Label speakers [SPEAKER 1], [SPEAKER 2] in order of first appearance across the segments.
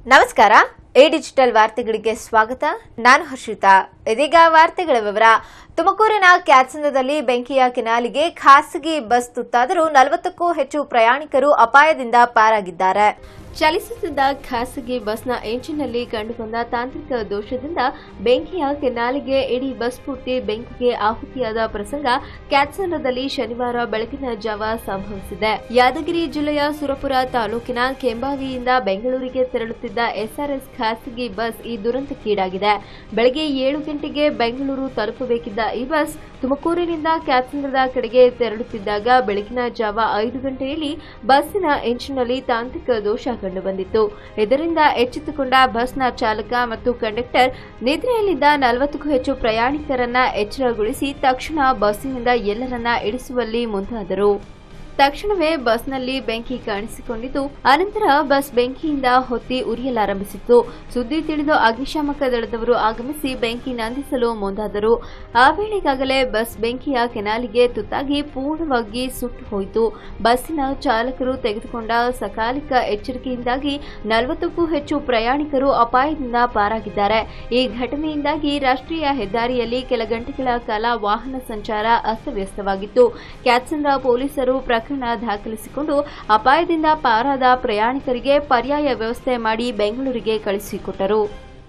[SPEAKER 1] ನಮಸ್ಕಾರ A digital ವಾರ್ತೆಗಳಿಗೆ ಸ್ವಾಗತ ನಾನು ಹರ್ಷಿತಾ ಇದೀಗ ವಾರ್ತೆಗಳ ವಿವರ ತುಮಕೂರಿನ ಕ್ಯಾತ್ಸಂದದಲ್ಲಿ ಬೆಂಕಿಯ ಕೆನಾಲಿಗೆ ಖಾಸಗಿ ಬಸ್ ತುತ್ತಾದರೂ ನಲವತ್ತಕ್ಕೂ ಹೆಚ್ಚು ಪ್ರಯಾಣಿಕರು ಅಪಾಯದಿಂದ ಪಾರಾಗಿದ್ದಾರೆ ಚಲಿಸುತ್ತಿದ್ದ ಖಾಸಗಿ ಬಸ್ನ ಎಂಜಿನ್ನಲ್ಲಿ ಕಂಡುಬಂದ ತಾಂತ್ರಿಕ ದೋಷದಿಂದ ಬೆಂಕಿಯ ಕೆನಾಲಿಗೆ ಇಡೀ ಬಸ್ ಪೂರ್ತಿ ಬೆಂಕಿಗೆ ಆಹುತಿಯಾದ ಪ್ರಸಂಗ ಕ್ಯಾತ್ಸಂದ್ರದಲ್ಲಿ ಶನಿವಾರ ಬೆಳಗಿನ ಜಾವ ಸಂಭವಿಸಿದೆ ಯಾದಗಿರಿ ಜಿಲ್ಲೆಯ ಸುರಪುರ ತಾಲೂಕಿನ ಕೆಂಬಾವಿಯಿಂದ ಬೆಂಗಳೂರಿಗೆ ತೆರಳುತ್ತಿದ್ದ ಎಸ್ಆರ್ಎಸ್ ಖಾಸಗಿ ಬಸ್ ಈ ದುರಂತಕ್ಕೀಡಾಗಿದೆ ಬೆಳಗ್ಗೆ ಏಳು ಗಂಟೆಗೆ ಬೆಂಗಳೂರು ತಲುಪಬೇಕಿದ್ದ ಈ ಬಸ್ ತುಮಕೂರಿನಿಂದ ಕ್ಯಾತ್ಸಂದ್ರದ ಕಡೆಗೆ ತೆರಳುತ್ತಿದ್ದಾಗ ಬೆಳಗಿನ ಜಾವ ಐದು ಗಂಟೆಯಲ್ಲಿ ಬಸ್ಸಿನ ಎಂಜಿನ್ನಲ್ಲಿ ತಾಂತ್ರಿಕ ದೋಷ ಕಂಡುಬಂದಿತ್ತು ಇದರಿಂದ ಎಚ್ಚೆತ್ತುಕೊಂಡ ಬಸ್ನ ಚಾಲಕ ಮತ್ತು ಕಂಡಕ್ಟರ್ ನಿದ್ರೆಯಲ್ಲಿದ್ದ ನಲವತ್ತಕ್ಕೂ ಹೆಚ್ಚು ಪ್ರಯಾಣಿಕರನ್ನ ಎಚ್ಚರಗೊಳಿಸಿ ತಕ್ಷಣ ಬಸ್ಸಿನಿಂದ ಎಲ್ಲರನ್ನ ಇಳಿಸುವಲ್ಲಿ ಮುಂದಾದರು ತಕ್ಷಣವೇ ಬಸ್ನಲ್ಲಿ ಬೆಂಕಿ ಕಾಣಿಸಿಕೊಂಡಿದ್ದು ಅನಂತರ ಬಸ್ ಬೆಂಕಿಯಿಂದ ಹೊತ್ತಿ ಉರಿಯಲಾರಂಭಿಸಿತ್ತು ಸುದ್ದಿ ತಿಳಿದು ಅಗ್ನಿಶಾಮಕ ದಳದವರು ಆಗಮಿಸಿ ಬೆಂಕಿ ನಂದಿಸಲು ಮುಂದಾದರು ಆ ವೇಳೆಗಾಗಲೇ ಬಸ್ ಬೆಂಕಿಯ ಕೆನಾಲಿಗೆ ತುತ್ತಾಗಿ ಪೂರ್ಣವಾಗಿ ಸುಟ್ಟು ಹೋಯಿತು ಬಸ್ಸಿನ ಚಾಲಕರು ತೆಗೆದುಕೊಂಡ ಸಕಾಲಿಕ ಎಚ್ಚರಿಕೆಯಿಂದಾಗಿ ನಲವತ್ತಕ್ಕೂ ಹೆಚ್ಚು ಪ್ರಯಾಣಿಕರು ಅಪಾಯದಿಂದ ಪಾರಾಗಿದ್ದಾರೆ ಈ ಘಟನೆಯಿಂದಾಗಿ ರಾಷ್ಟ್ರೀಯ ಹೆದ್ದಾರಿಯಲ್ಲಿ ಕೆಲ ಗಂಟೆಗಳ ಕಾಲ ವಾಹನ ಸಂಚಾರ ಅಸ್ತವ್ಯಸ್ತವಾಗಿತ್ತು ಕ್ಯಾತ್ಸಂದ್ರ ಪೊಲೀಸರು ಪ್ರಕರಣ ದಾಖಲಿಸಿಕೊಂಡು ಅಪಾಯದಿಂದ ಪಾರಾದ ಪ್ರಯಾಣಿಕರಿಗೆ ಪರ್ಯಾಯ ವ್ಯವಸ್ಥೆ ಮಾಡಿ ಬೆಂಗಳೂರಿಗೆ ಕಳುಹಿಸಿಕೊಟ್ಟರು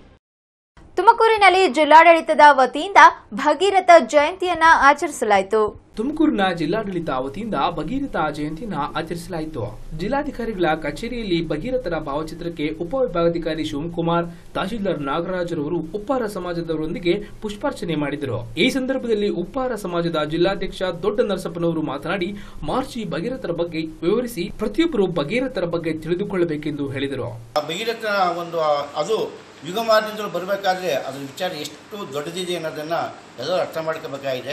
[SPEAKER 1] ತುಮಕೂರಿನಲ್ಲಿ ಜಿಲ್ಲಾಡಳಿತದ ವತಿಯಿಂದ ಭಗೀರಥ ಜಯಂತಿಯನ್ನ ಆಚರಿಸಲಾಯಿತು
[SPEAKER 2] ತುಮಕೂರಿನ ಜಿಲ್ಲಾಡಳಿತ ವತಿಯಿಂದ ಭಗೀರಥ ಜಯಂತಿಯನ್ನು ಆಚರಿಸಲಾಯಿತು ಜಿಲ್ಲಾಧಿಕಾರಿಗಳ ಕಚೇರಿಯಲ್ಲಿ ಭಗೀರಥರ ಭಾವಚಿತ್ರಕ್ಕೆ ಉಪವಿಭಾಗಾಧಿಕಾರಿ ಶಿವಕುಮಾರ್ ತಹಶೀಲ್ದಾರ್ ನಾಗರಾಜರವರು ಉಪ್ಪಾರ ಸಮಾಜದವರೊಂದಿಗೆ ಪುಷ್ಪಾರ್ಚನೆ ಮಾಡಿದರು ಈ ಸಂದರ್ಭದಲ್ಲಿ ಉಪ್ಪಾರ ಸಮಾಜದ ಜಿಲ್ಲಾಧ್ಯಕ್ಷ ದೊಡ್ಡ ನರಸಪ್ಪನವರು ಮಾತನಾಡಿ ಮಾರ್ಚಿ ಭಗೀರಥರ ಬಗ್ಗೆ ವಿವರಿಸಿ ಪ್ರತಿಯೊಬ್ಬರು ಭಗೀರಥರ ಬಗ್ಗೆ ತಿಳಿದುಕೊಳ್ಳಬೇಕೆಂದು ಹೇಳಿದರು
[SPEAKER 3] ಆ ಭಗೀರಥ ಒಂದು ಆ- ಅದು ಯುಗಮಾನದಿಂದಲೂ ಬರಬೇಕಾದ್ರೆ ಅದ್ರ ವಿಚಾರ ಎಷ್ಟು ದೊಡ್ಡದಿದೆ ಅನ್ನೋದನ್ನು ಎಲ್ಲರೂ ಅರ್ಥ ಮಾಡ್ಕೋಬೇಕಾಗಿದೆ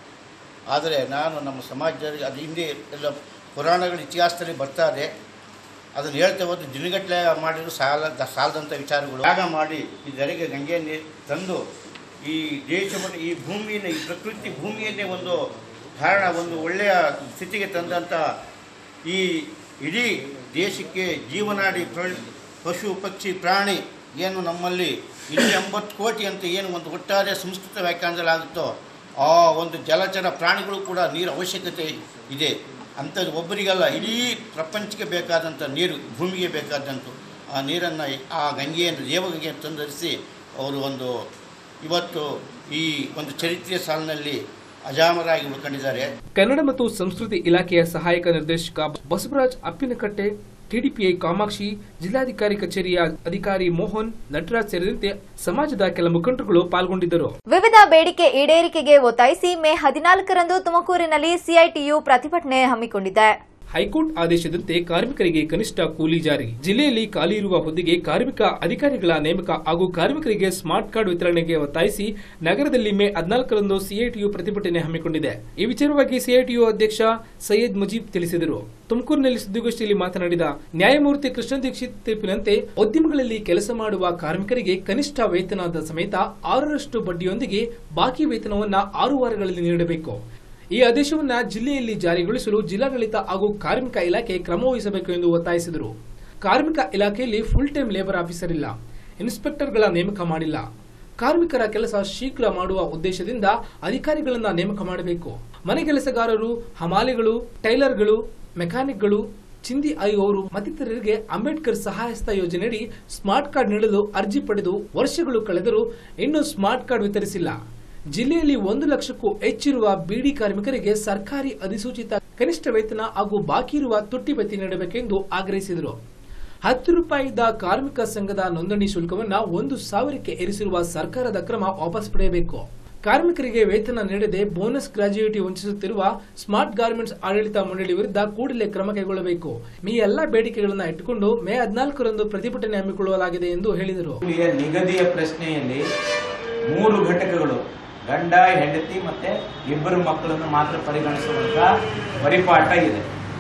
[SPEAKER 3] ಆದರೆ ನಾನು ನಮ್ಮ ಸಮಾಜದಲ್ಲಿ ಅದು ಹಿಂದೆ ಎಲ್ಲ ಪುರಾಣಗಳ ಇತಿಹಾಸದಲ್ಲಿ ಬರ್ತಾರೆ ಅದನ್ನು ಹೇಳ್ತಾ ಹೋದ್ರೆ ದಿನಗಟ್ಟಲೆ ಮಾಡಿದ್ರು ಸಾಲ ಸಾಲದಂಥ ವಿಚಾರಗಳು ಯಾಗ ಮಾಡಿ ಇದರಿಗೆ ಗಂಗೆಯನ್ನೇ ತಂದು ಈ ದೇಶ ಮತ್ತು ಈ ಭೂಮಿಯನ್ನು ಈ ಪ್ರಕೃತಿ ಭೂಮಿಯನ್ನೇ ಒಂದು ಕಾರಣ ಒಂದು ಒಳ್ಳೆಯ ಸ್ಥಿತಿಗೆ ತಂದಂಥ ಈ ಇಡೀ ದೇಶಕ್ಕೆ ಜೀವನಾಡಿ ಪ್ರ- ಪಶು ಪಕ್ಷಿ ಪ್ರಾಣಿ ಏನು ನಮ್ಮಲ್ಲಿ ಇಲ್ಲಿ ಎಂಬತ್ತು ಕೋಟಿ ಅಂತ ಏನು ಒಂದು ಒಟ್ಟಾರೆ ಸಂಸ್ಕೃತ ವ್ಯಾಖ್ಯಾನದಲ್ಲಾಗುತ್ತೋ ಆ ಒಂದು ಜಲಚರ ಪ್ರಾಣಿಗಳು ಕೂಡ ನೀರು ಅವಶ್ಯಕತೆ ಇದೆ ಅಂಥದ್ದು ಒಬ್ಬರಿಗಲ್ಲ ಇಡೀ ಪ್ರಪಂಚಕ್ಕೆ ಬೇಕಾದಂಥ ನೀರು ಭೂಮಿಗೆ ಬೇಕಾದಂಥ ಆ ನೀರನ್ನು ಆ ಗಂಗೆಯನ್ನು ದೇವಗಂಗೆಯನ್ನು ತಂದರಿಸಿ ಅವರು ಒಂದು ಇವತ್ತು ಈ ಒಂದು ಚರಿತ್ರೆಯ ಸಾಲಿನಲ್ಲಿ ಅಜಾಮರಾಗಿ ಉಳ್ಕೊಂಡಿದ್ದಾರೆ
[SPEAKER 2] ಕನ್ನಡ ಮತ್ತು ಸಂಸ್ಕೃತಿ ಇಲಾಖೆಯ ಸಹಾಯಕ ನಿರ್ದೇಶಕ ಬಸವರಾಜ್ ಅಪ್ಪಿನಕಟ್ಟೆ ಟಿಡಿಪಿಐ ಕಾಮಾಕ್ಷಿ ಜಿಲ್ಲಾಧಿಕಾರಿ ಕಚೇರಿಯ ಅಧಿಕಾರಿ ಮೋಹನ್ ನಟರಾಜ್ ಸೇರಿದಂತೆ ಸಮಾಜದ ಕೆಲ ಮುಖಂಡರುಗಳು ಪಾಲ್ಗೊಂಡಿದ್ದರು
[SPEAKER 1] ವಿವಿಧ ಬೇಡಿಕೆ ಈಡೇರಿಕೆಗೆ ಒತ್ತಾಯಿಸಿ ಮೇ ಹದಿನಾಲ್ಕರಂದು ತುಮಕೂರಿನಲ್ಲಿ ಸಿಐಟಿಯು ಪ್ರತಿಭಟನೆ ಹಮ್ಮಿಕೊಂಡಿದೆ
[SPEAKER 2] ಹೈಕೋರ್ಟ್ ಆದೇಶದಂತೆ ಕಾರ್ಮಿಕರಿಗೆ ಕನಿಷ್ಠ ಕೂಲಿ ಜಾರಿ ಜಿಲ್ಲೆಯಲ್ಲಿ ಖಾಲಿ ಇರುವ ಹುದ್ದೆಗೆ ಕಾರ್ಮಿಕ ಅಧಿಕಾರಿಗಳ ನೇಮಕ ಹಾಗೂ ಕಾರ್ಮಿಕರಿಗೆ ಸ್ಮಾರ್ಟ್ ಕಾರ್ಡ್ ವಿತರಣೆಗೆ ಒತ್ತಾಯಿಸಿ ನಗರದಲ್ಲಿ ಮೇ ಹದಿನಾಲ್ಕರಂದು ಸಿಐಟಿಯು ಪ್ರತಿಭಟನೆ ಹಮ್ಮಿಕೊಂಡಿದೆ ಈ ವಿಚಾರವಾಗಿ ಸಿಐಟಿಯು ಅಧ್ಯಕ್ಷ ಸೈಯದ್ ಮುಜೀಬ್ ತಿಳಿಸಿದರು ತುಮಕೂರಿನಲ್ಲಿ ಸುದ್ದಿಗೋಷ್ಠಿಯಲ್ಲಿ ಮಾತನಾಡಿದ ನ್ಯಾಯಮೂರ್ತಿ ಕೃಷ್ಣ ದೀಕ್ಷಿತ್ ತೀರ್ಪಿನಂತೆ ಉದ್ಯಮಗಳಲ್ಲಿ ಕೆಲಸ ಮಾಡುವ ಕಾರ್ಮಿಕರಿಗೆ ಕನಿಷ್ಠ ವೇತನದ ಸಮೇತ ಆರರಷ್ಟು ಬಡ್ಡಿಯೊಂದಿಗೆ ಬಾಕಿ ವೇತನವನ್ನ ಆರು ವಾರಗಳಲ್ಲಿ ನೀಡಬೇಕು ಈ ಆದೇಶವನ್ನ ಜಿಲ್ಲೆಯಲ್ಲಿ ಜಾರಿಗೊಳಿಸಲು ಜಿಲ್ಲಾಡಳಿತ ಹಾಗೂ ಕಾರ್ಮಿಕ ಇಲಾಖೆ ಕ್ರಮ ವಹಿಸಬೇಕು ಎಂದು ಒತ್ತಾಯಿಸಿದರು ಕಾರ್ಮಿಕ ಇಲಾಖೆಯಲ್ಲಿ ಫುಲ್ ಟೈಮ್ ಲೇಬರ್ ಆಫೀಸರ್ ಇಲ್ಲ ಇನ್ಸ್ಪೆಕ್ಟರ್ಗಳ ನೇಮಕ ಮಾಡಿಲ್ಲ ಕಾರ್ಮಿಕರ ಕೆಲಸ ಶೀಘ್ರ ಮಾಡುವ ಉದ್ದೇಶದಿಂದ ಅಧಿಕಾರಿಗಳನ್ನ ನೇಮಕ ಮಾಡಬೇಕು ಮನೆ ಕೆಲಸಗಾರರು ಹಮಾಲಿಗಳು ಟೈಲರ್ಗಳು ಮೆಕ್ಯಾನಿಕ್ಗಳು ಚಿಂದಿ ಆಯುವವರು ಮತ್ತಿತರರಿಗೆ ಅಂಬೇಡ್ಕರ್ ಸಹಾಯಸ್ತ ಯೋಜನೆಯಡಿ ಸ್ಮಾರ್ಟ್ ಕಾರ್ಡ್ ನೀಡಲು ಅರ್ಜಿ ಪಡೆದು ವರ್ಷಗಳು ಕಳೆದರೂ ಇನ್ನೂ ಸ್ಮಾರ್ಟ್ ಕಾರ್ಡ್ ವಿತರಿಸಿಲ್ಲ ಜಿಲ್ಲೆಯಲ್ಲಿ ಒಂದು ಲಕ್ಷಕ್ಕೂ ಹೆಚ್ಚಿರುವ ಬಿಡಿ ಕಾರ್ಮಿಕರಿಗೆ ಸರ್ಕಾರಿ ಅಧಿಸೂಚಿತ ಕನಿಷ್ಠ ವೇತನ ಹಾಗೂ ಬಾಕಿ ಇರುವ ತುಟ್ಟಿ ಭತ್ಯೆ ನೀಡಬೇಕೆಂದು ಆಗ್ರಹಿಸಿದರು ಹತ್ತು ರೂಪಾಯಿ ಇದ್ದ ಕಾರ್ಮಿಕ ಸಂಘದ ನೋಂದಣಿ ಶುಲ್ಕವನ್ನ ಒಂದು ಸಾವಿರಕ್ಕೆ ಏರಿಸಿರುವ ಸರ್ಕಾರದ ಕ್ರಮ ವಾಪಸ್ ಪಡೆಯಬೇಕು ಕಾರ್ಮಿಕರಿಗೆ ವೇತನ ನೀಡದೆ ಬೋನಸ್ ಗ್ರಾಜ್ಯುಯಿಟಿ ವಂಚಿಸುತ್ತಿರುವ ಸ್ಮಾರ್ಟ್ ಗಾರ್ಮೆಂಟ್ಸ್ ಆಡಳಿತ ಮಂಡಳಿ ವಿರುದ್ಧ ಕೂಡಲೇ ಕ್ರಮ ಕೈಗೊಳ್ಳಬೇಕು ಈ ಎಲ್ಲಾ ಬೇಡಿಕೆಗಳನ್ನ ಇಟ್ಟುಕೊಂಡು ಮೇ ಹದಿನಾಲ್ಕರಂದು ಪ್ರತಿಭಟನೆ ಹಮ್ಮಿಕೊಳ್ಳಲಾಗಿದೆ ಎಂದು ಹೇಳಿದರು
[SPEAKER 4] ಕೂಲಿಯ ನಿಗದಿಯ ಪ್ರಶ್ನೆಯಲ್ಲಿ ಮೂರು ಘಟಕಗಳು ಗಂಡ ಹೆಂಡತಿ ಮತ್ತೆ ಇಬ್ಬರು ಮಕ್ಕಳನ್ನು ಮಾತ್ರ ಪರಿಗಣಿಸುವಂತ ಪರಿಪಾಠ ಇದೆ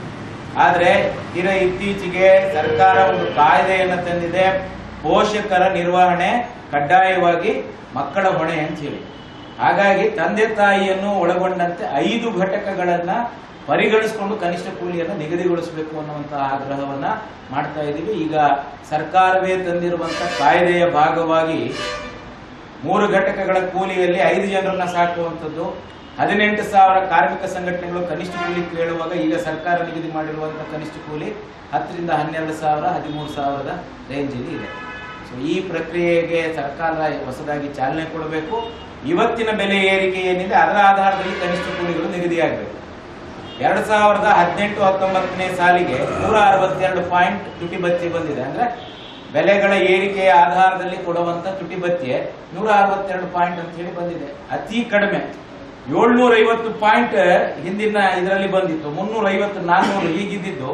[SPEAKER 4] ಆದ್ರೆ ತೀರಾ ಇತ್ತೀಚೆಗೆ ಸರ್ಕಾರ ಒಂದು ಕಾಯ್ದೆಯನ್ನು ತಂದಿದೆ ಪೋಷಕರ ನಿರ್ವಹಣೆ ಕಡ್ಡಾಯವಾಗಿ ಮಕ್ಕಳ ಹೊಣೆ ಅಂತ ಹೇಳಿ ಹಾಗಾಗಿ ತಂದೆ ತಾಯಿಯನ್ನು ಒಳಗೊಂಡಂತೆ ಐದು ಘಟಕಗಳನ್ನ ಪರಿಗಣಿಸಿಕೊಂಡು ಕನಿಷ್ಠ ಕೂಲಿಯನ್ನು ನಿಗದಿಗೊಳಿಸಬೇಕು ಅನ್ನುವಂತಹ ಆಗ್ರಹವನ್ನ ಮಾಡ್ತಾ ಇದ್ದೀವಿ ಈಗ ಸರ್ಕಾರವೇ ತಂದಿರುವಂತಹ ಕಾಯ್ದೆಯ ಭಾಗವಾಗಿ ಮೂರು ಘಟಕಗಳ ಕೂಲಿಯಲ್ಲಿ ಐದು ಜನರನ್ನ ಸಾಕುವಂಥದ್ದು ಹದಿನೆಂಟು ಸಾವಿರ ಕಾರ್ಮಿಕ ಸಂಘಟನೆಗಳು ಕನಿಷ್ಠ ಕೂಲಿ ಕೇಳುವಾಗ ಈಗ ಸರ್ಕಾರ ನಿಗದಿ ಮಾಡಿರುವಂತಹ ಕನಿಷ್ಠ ಕೂಲಿ ಹತ್ತರಿಂದ ಹನ್ನೆರಡು ಸಾವಿರ ಹದಿಮೂರು ಸಾವಿರದ ರೇಂಜಲ್ಲಿ ಇದೆ ಸೊ ಈ ಪ್ರಕ್ರಿಯೆಗೆ ಸರ್ಕಾರ ಹೊಸದಾಗಿ ಚಾಲನೆ ಕೊಡಬೇಕು ಇವತ್ತಿನ ಬೆಲೆ ಏರಿಕೆ ಏನಿದೆ ಅದರ ಆಧಾರದಲ್ಲಿ ಕನಿಷ್ಠ ಕೂಲಿಗಳು ನಿಗದಿಯಾಗಬೇಕು ಎರಡ್ ಸಾವಿರದ ಹದಿನೆಂಟು ಹತ್ತೊಂಬತ್ತನೇ ಸಾಲಿಗೆ ನೂರ ಅರವತ್ತೆರಡು ಪಾಯಿಂಟ್ ತುಟಿ ಭತ್ಯೆ ಬಂದಿದೆ ಅಂದ್ರೆ ಬೆಲೆಗಳ ಏರಿಕೆಯ ಆಧಾರದಲ್ಲಿ ಕೊಡುವಂತ ತುಟಿ ಭತ್ಯೆ ನೂರ ಅರವತ್ತೆರಡು ಪಾಯಿಂಟ್ ಅಂತ ಹೇಳಿ ಬಂದಿದೆ ಅತಿ ಕಡಿಮೆ ಏಳ್ನೂರ ಐವತ್ತು ಪಾಯಿಂಟ್ ಹಿಂದಿನ ಇದರಲ್ಲಿ ಬಂದಿತ್ತು ಮುನ್ನೂರ ಐವತ್ತು ನಾನ್ನೂರು ಹೀಗಿದ್ದಿದ್ದು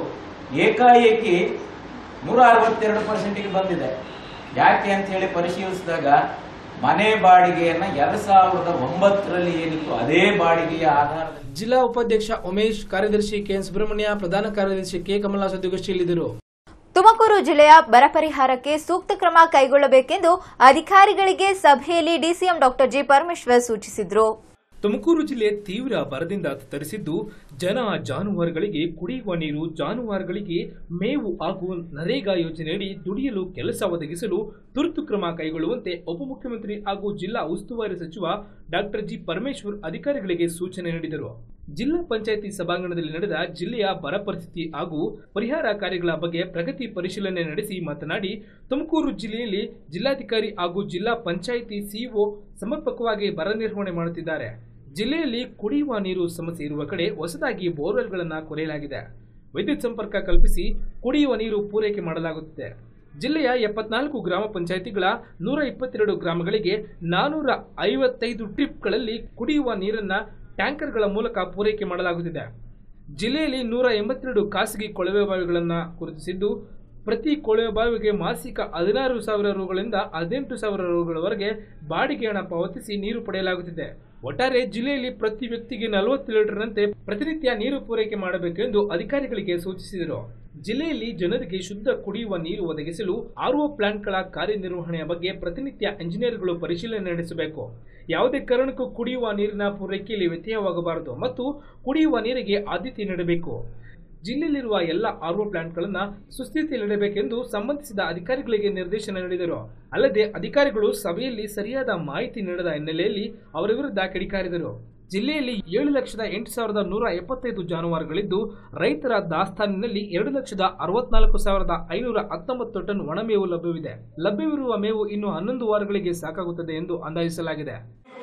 [SPEAKER 4] ಏಕಾಏಕಿ ನೂರ ಅರವತ್ತೆರಡು ಪರ್ಸೆಂಟ್ಗೆ ಬಂದಿದೆ ಯಾಕೆ ಅಂತ ಹೇಳಿ ಪರಿಶೀಲಿಸಿದಾಗ ಮನೆ ಬಾಡಿಗೆಯನ್ನ ಎರಡ್ ಸಾವಿರದ ಒಂಬತ್ತರಲ್ಲಿ ಏನಿತ್ತು ಅದೇ ಬಾಡಿಗೆಯ ಆಧಾರದಲ್ಲಿ
[SPEAKER 2] ಜಿಲ್ಲಾ ಉಪಾಧ್ಯಕ್ಷ ಉಮೇಶ್ ಕಾರ್ಯದರ್ಶಿ ಕೆಎನ್ ಸುಬ್ರಹ್ಮಣ್ಯ ಪ್ರಧಾನ ಕಾರ್ಯದರ್ಶಿ ಕೆ ಕಮಲಾ ಸುದ್ದಿಗೋಷ್ಠಿಯಲ್ಲಿದ್ದರು
[SPEAKER 1] ತುಮಕೂರು ಜಿಲ್ಲೆಯ ಬರ ಪರಿಹಾರಕ್ಕೆ ಸೂಕ್ತ ಕ್ರಮ ಕೈಗೊಳ್ಳಬೇಕೆಂದು ಅಧಿಕಾರಿಗಳಿಗೆ ಸಭೆಯಲ್ಲಿ ಡಿಸಿಎಂ ಡಾಕ್ಟರ್ ಜಿ ಪರಮೇಶ್ವರ್ ಸೂಚಿಸಿದರು
[SPEAKER 2] ತುಮಕೂರು ಜಿಲ್ಲೆ ತೀವ್ರ ಬರದಿಂದ ತತ್ತರಿಸಿದ್ದು ಜನ ಜಾನುವಾರುಗಳಿಗೆ ಕುಡಿಯುವ ನೀರು ಜಾನುವಾರುಗಳಿಗೆ ಮೇವು ಹಾಗೂ ನರೇಗಾ ಯೋಜನೆಯಡಿ ದುಡಿಯಲು ಕೆಲಸ ಒದಗಿಸಲು ತುರ್ತು ಕ್ರಮ ಕೈಗೊಳ್ಳುವಂತೆ ಉಪಮುಖ್ಯಮಂತ್ರಿ ಹಾಗೂ ಜಿಲ್ಲಾ ಉಸ್ತುವಾರಿ ಸಚಿವ ಡಾಕ್ಟರ್ ಜಿ ಪರಮೇಶ್ವರ್ ಅಧಿಕಾರಿಗಳಿಗೆ ಸೂಚನೆ ನೀಡಿದರು ಜಿಲ್ಲಾ ಪಂಚಾಯಿತಿ ಸಭಾಂಗಣದಲ್ಲಿ ನಡೆದ ಜಿಲ್ಲೆಯ ಬರ ಪರಿಸ್ಥಿತಿ ಹಾಗೂ ಪರಿಹಾರ ಕಾರ್ಯಗಳ ಬಗ್ಗೆ ಪ್ರಗತಿ ಪರಿಶೀಲನೆ ನಡೆಸಿ ಮಾತನಾಡಿ ತುಮಕೂರು ಜಿಲ್ಲೆಯಲ್ಲಿ ಜಿಲ್ಲಾಧಿಕಾರಿ ಹಾಗೂ ಜಿಲ್ಲಾ ಪಂಚಾಯಿತಿ ಸಿಇಒ ಸಮರ್ಪಕವಾಗಿ ಬರ ನಿರ್ವಹಣೆ ಮಾಡುತ್ತಿದ್ದಾರೆ ಜಿಲ್ಲೆಯಲ್ಲಿ ಕುಡಿಯುವ ನೀರು ಸಮಸ್ಯೆ ಇರುವ ಕಡೆ ಹೊಸದಾಗಿ ಬೋರ್ವೆಲ್ಗಳನ್ನು ಕೊರೆಯಲಾಗಿದೆ ವಿದ್ಯುತ್ ಸಂಪರ್ಕ ಕಲ್ಪಿಸಿ ಕುಡಿಯುವ ನೀರು ಪೂರೈಕೆ ಮಾಡಲಾಗುತ್ತಿದೆ ಜಿಲ್ಲೆಯ ಎಪ್ಪತ್ನಾಲ್ಕು ಗ್ರಾಮ ಪಂಚಾಯಿತಿಗಳ ನೂರ ಇಪ್ಪತ್ತೆರಡು ಗ್ರಾಮಗಳಿಗೆ ನಾನೂರ ಐವತ್ತೈದು ಟ್ರಿಪ್ಗಳಲ್ಲಿ ಕುಡಿಯುವ ನೀರನ್ನ ಟ್ಯಾಂಕರ್ಗಳ ಮೂಲಕ ಪೂರೈಕೆ ಮಾಡಲಾಗುತ್ತಿದೆ ಜಿಲ್ಲೆಯಲ್ಲಿ ನೂರ ಎಂಬತ್ತೆರಡು ಖಾಸಗಿ ಕೊಳವೆ ಬಾವಿಗಳನ್ನು ಗುರುತಿಸಿದ್ದು ಪ್ರತಿ ಕೊಳವೆ ಬಾವಿಗೆ ಮಾಸಿಕ ಹದಿನಾರು ಸಾವಿರ ರುಗಳಿಂದ ಹದಿನೆಂಟು ಸಾವಿರ ರುಗಳವರೆಗೆ ಬಾಡಿಗೆ ಹಣ ಪಾವತಿಸಿ ನೀರು ಪಡೆಯಲಾಗುತ್ತಿದೆ ಒಟ್ಟಾರೆ ಜಿಲ್ಲೆಯಲ್ಲಿ ಪ್ರತಿ ವ್ಯಕ್ತಿಗೆ ನಲವತ್ತು ಲೀಟರ್ನಂತೆ ಪ್ರತಿನಿತ್ಯ ನೀರು ಪೂರೈಕೆ ಮಾಡಬೇಕೆಂದು ಅಧಿಕಾರಿಗಳಿಗೆ ಸೂಚಿಸಿದರು ಜಿಲ್ಲೆಯಲ್ಲಿ ಜನರಿಗೆ ಶುದ್ಧ ಕುಡಿಯುವ ನೀರು ಒದಗಿಸಲು ಆರ್ಒ ಪ್ಲಾಂಟ್ಗಳ ಕಾರ್ಯನಿರ್ವಹಣೆಯ ಬಗ್ಗೆ ಪ್ರತಿನಿತ್ಯ ಇಂಜಿನಿಯರ್ಗಳು ಪರಿಶೀಲನೆ ನಡೆಸಬೇಕು ಯಾವುದೇ ಕಾರಣಕ್ಕೂ ಕುಡಿಯುವ ನೀರಿನ ಪೂರೈಕೆಯಲ್ಲಿ ವ್ಯತ್ಯಯವಾಗಬಾರದು ಮತ್ತು ಕುಡಿಯುವ ನೀರಿಗೆ ಆದ್ಯತೆ ನೀಡಬೇಕು ಜಿಲ್ಲೆಯಲ್ಲಿರುವ ಎಲ್ಲ ಆರ್ಒ ಪ್ಲಾಂಟ್ಗಳನ್ನು ಸುಸ್ಥಿತಿಯಲ್ಲಿಡಬೇಕೆಂದು ಸಂಬಂಧಿಸಿದ ಅಧಿಕಾರಿಗಳಿಗೆ ನಿರ್ದೇಶನ ನೀಡಿದರು ಅಲ್ಲದೆ ಅಧಿಕಾರಿಗಳು ಸಭೆಯಲ್ಲಿ ಸರಿಯಾದ ಮಾಹಿತಿ ನೀಡದ ಹಿನ್ನೆಲೆಯಲ್ಲಿ ಅವರ ವಿರುದ್ಧ ಕಿಡಿಕಾರಿದರು ಜಿಲ್ಲೆಯಲ್ಲಿ ಏಳು ಲಕ್ಷದ ಎಂಟು ಸಾವಿರದ ನೂರ ಎಪ್ಪತ್ತೈದು ಜಾನುವಾರುಗಳಿದ್ದು ರೈತರ ದಾಸ್ತಾನಿನಲ್ಲಿ ಎರಡು ಲಕ್ಷದ ಅರವತ್ನಾಲ್ಕು ಸಾವಿರದ ಐನೂರ ಹತ್ತೊಂಬತ್ತು ಟನ್ ಒಣಮೇವು ಲಭ್ಯವಿದೆ ಲಭ್ಯವಿರುವ ಮೇವು ಇನ್ನು ಹನ್ನೊಂದು ವಾರಗಳಿಗೆ ಸಾಕಾಗುತ್ತದೆ ಎಂದು ಅಂದಾಜಿಸಲಾಗಿದೆ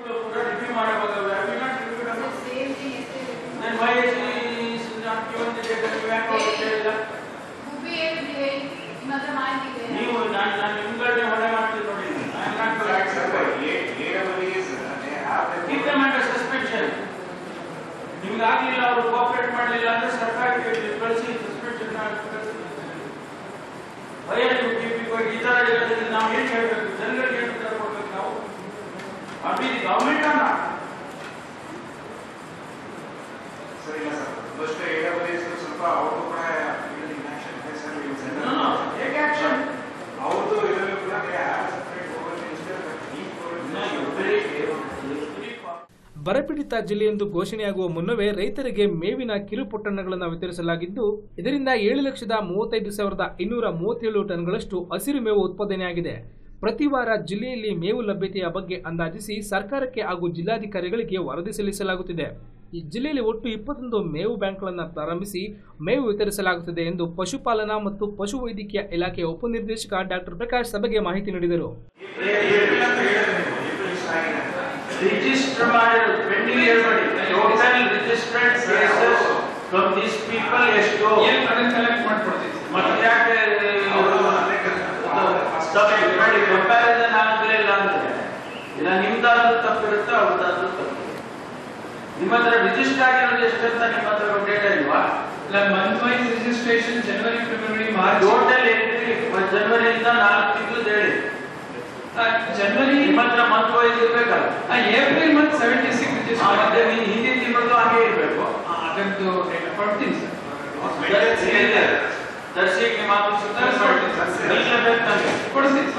[SPEAKER 5] Then why is he is not given the data back or ಇಲ್ಲ?
[SPEAKER 6] ಗುಬ್ಬಿ ಏನಿದೆ ನಿಮ್ಮ ಹತ್ರ ಮಾಹಿತಿ ಇದೆ
[SPEAKER 5] ನೀವು ನಾನು ನಾನು ನಿಮ್ಗಳನ್ನೇ ಹೊಣೆ ಮಾಡ್ತೀನಿ ನೋಡಿ I am not going to- Keep them under suspension. ನಿಮ್ಗೆ ಆಗ್ಲಿಲ್ಲ ಅವರು ಕೋಆಪರೇಟ್ ಮಾಡಲಿಲ್ಲ ಅಂದ್ರೆ ಸರ್ಕಾರಕ್ಕೆ ಕಳಿಸಿ ಸಸ್ಪೆನ್ಷನ್ ಭಯ ನೀವು ಕೀಪಿಂಗ್ ಈ ತರ ಇರೋದ್ರಿಂದ ನಾವು ಏನ್ ಹೇಳ್ಬೇಕು ಜನಗಳಿಗೆ ಏನು ಉತ್ತರ ಕೊಡ್ಬೇಕು ನಾವು ಅಭಿ ಗವರ್ಮೆಂಟ್ ಅನ್ನ
[SPEAKER 7] ಸ್ವಲ್ಪ ಅವರು ಕೂಡ ಇನಾಕ್ಷನ್ ಇದೆ sir
[SPEAKER 5] No, no, take action.
[SPEAKER 7] ಅವ್ರದ್ದು ಇದರಲ್ಲೂ ಕೂಡ ಸಪ್ರೇಟ್ ಹೋಗೋದು ಈ
[SPEAKER 5] No, you very- you very
[SPEAKER 2] ಬರಪೀಡಿತ ಜಿಲ್ಲೆಯೆಂದು ಘೋಷಣೆಯಾಗುವ ಮುನ್ನವೇ ರೈತರಿಗೆ ಮೇವಿನ ಕಿರುಪೊಟ್ಟಣಗಳನ್ನು ವಿತರಿಸಲಾಗಿದ್ದು ಇದರಿಂದ ಏಳು ಲಕ್ಷದ ಮೂವತ್ತೈದು ಸಾವಿರದ ಇನ್ನೂರ ಮೂವತ್ತೇಳು ಟನ್ಗಳಷ್ಟು ಹಸಿರು ಮೇವು ಉತ್ಪಾದನೆಯಾಗಿದೆ ಪ್ರತಿ ವಾರ ಜಿಲ್ಲೆಯಲ್ಲಿ ಮೇವು ಲಭ್ಯತೆಯ ಬಗ್ಗೆ ಅಂದಾಜಿಸಿ ಸರ್ಕಾರಕ್ಕೆ ಹಾಗೂ ಜಿಲ್ಲಾಧಿಕಾರಿಗಳಿಗೆ ವರದಿ ಸಲ್ಲಿಸಲಾಗುತ್ತಿದೆ ಈ ಜಿಲ್ಲೆಯಲ್ಲಿ ಒಟ್ಟು ಇಪ್ಪತ್ತೊಂದು ಮೇವು ಬ್ಯಾಂಕ್ಗಳನ್ನು ಪ್ರಾರಂಭಿಸಿ ಮೇವು ವಿತರಿಸಲಾಗುತ್ತದೆ ಎಂದು ಪಶುಪಾಲನಾ ಮತ್ತು ಪಶುವೈದ್ಯಕೀಯ ಇಲಾಖೆಯ ಉಪನಿರ್ದೇಶಕ ಡಾಕ್ಟರ್ ಪ್ರಕಾಶ್ ಸಭೆಗೆ ಮಾಹಿತಿ ನೀಡಿದರು
[SPEAKER 5] ರಿಜಿಸ್ಟರ್ ಮಾಡಿರೋ ಪೆಂಡಿಂಗ್ ಹೇಳ್ಬೇಡಿ total registered cases from this people ಎಷ್ಟು ಕಲೆಕ್ಟ್ ಮಾಡ್ಕೊಡ್ತೀವಿ ಮತ್ತೆ ಯಾಕೆ ಮಾಡಿ ಕಂಪ್ಯಾರಿಸನ್ ಆಗಲಿಲ್ಲ ಅಂದ್ರೆ ಇಲ್ಲ ನಿಮ್ದಾದ್ರೂ ತಪ್ಪಿರುತ್ತೆ ಅವ್ರದ್ದಾದ್ರೂ ತಪ್ಪು ನಿಮ್ಮ ಹತ್ರ ರಿಜಿಸ್ಟರ್ ಆಗಿರೋದು ಎಷ್ಟು ಅಂತ ನಿಮ್ಮ ಹತ್ರ ಡೇಟಾ ಇಲ್ವಾ
[SPEAKER 8] month wise registration January February March
[SPEAKER 5] total entry ಜನವರಿಯಿಂದ ನಾಲ್ಕು ತಿಂಗಳು ಹೇಳಿ
[SPEAKER 8] ಜನವರಿ
[SPEAKER 5] ನಿಮ್ಮ ಹತ್ರ ಮಂತ್ ವೈಸ್ ಇರ್ಬೇಕಲ್ಲ
[SPEAKER 8] ಏಪ್ರಿಲ್ ಮಂತ್ ಸೆವೆಂಟಿ ಸಿಕ್ಸ್
[SPEAKER 5] ಆ,
[SPEAKER 8] ರಿಜಿಸ್ಟರ್
[SPEAKER 5] ಮತ್ತೆ ನೀನ್ ಹಿಂದಿನ ತಿಂಗಳು ಹಂಗೆ ಇರ್ಬೇಕು
[SPEAKER 8] ಅದರದ್ದು ಡೇಟಾ ಕೊಡ್ತೀನಿ ಸರ್
[SPEAKER 5] ದರ್ಶಿಗೆ ಮಾತು ಸುತ್ತಾರ
[SPEAKER 8] ಕೊಡ್ತೀನಿ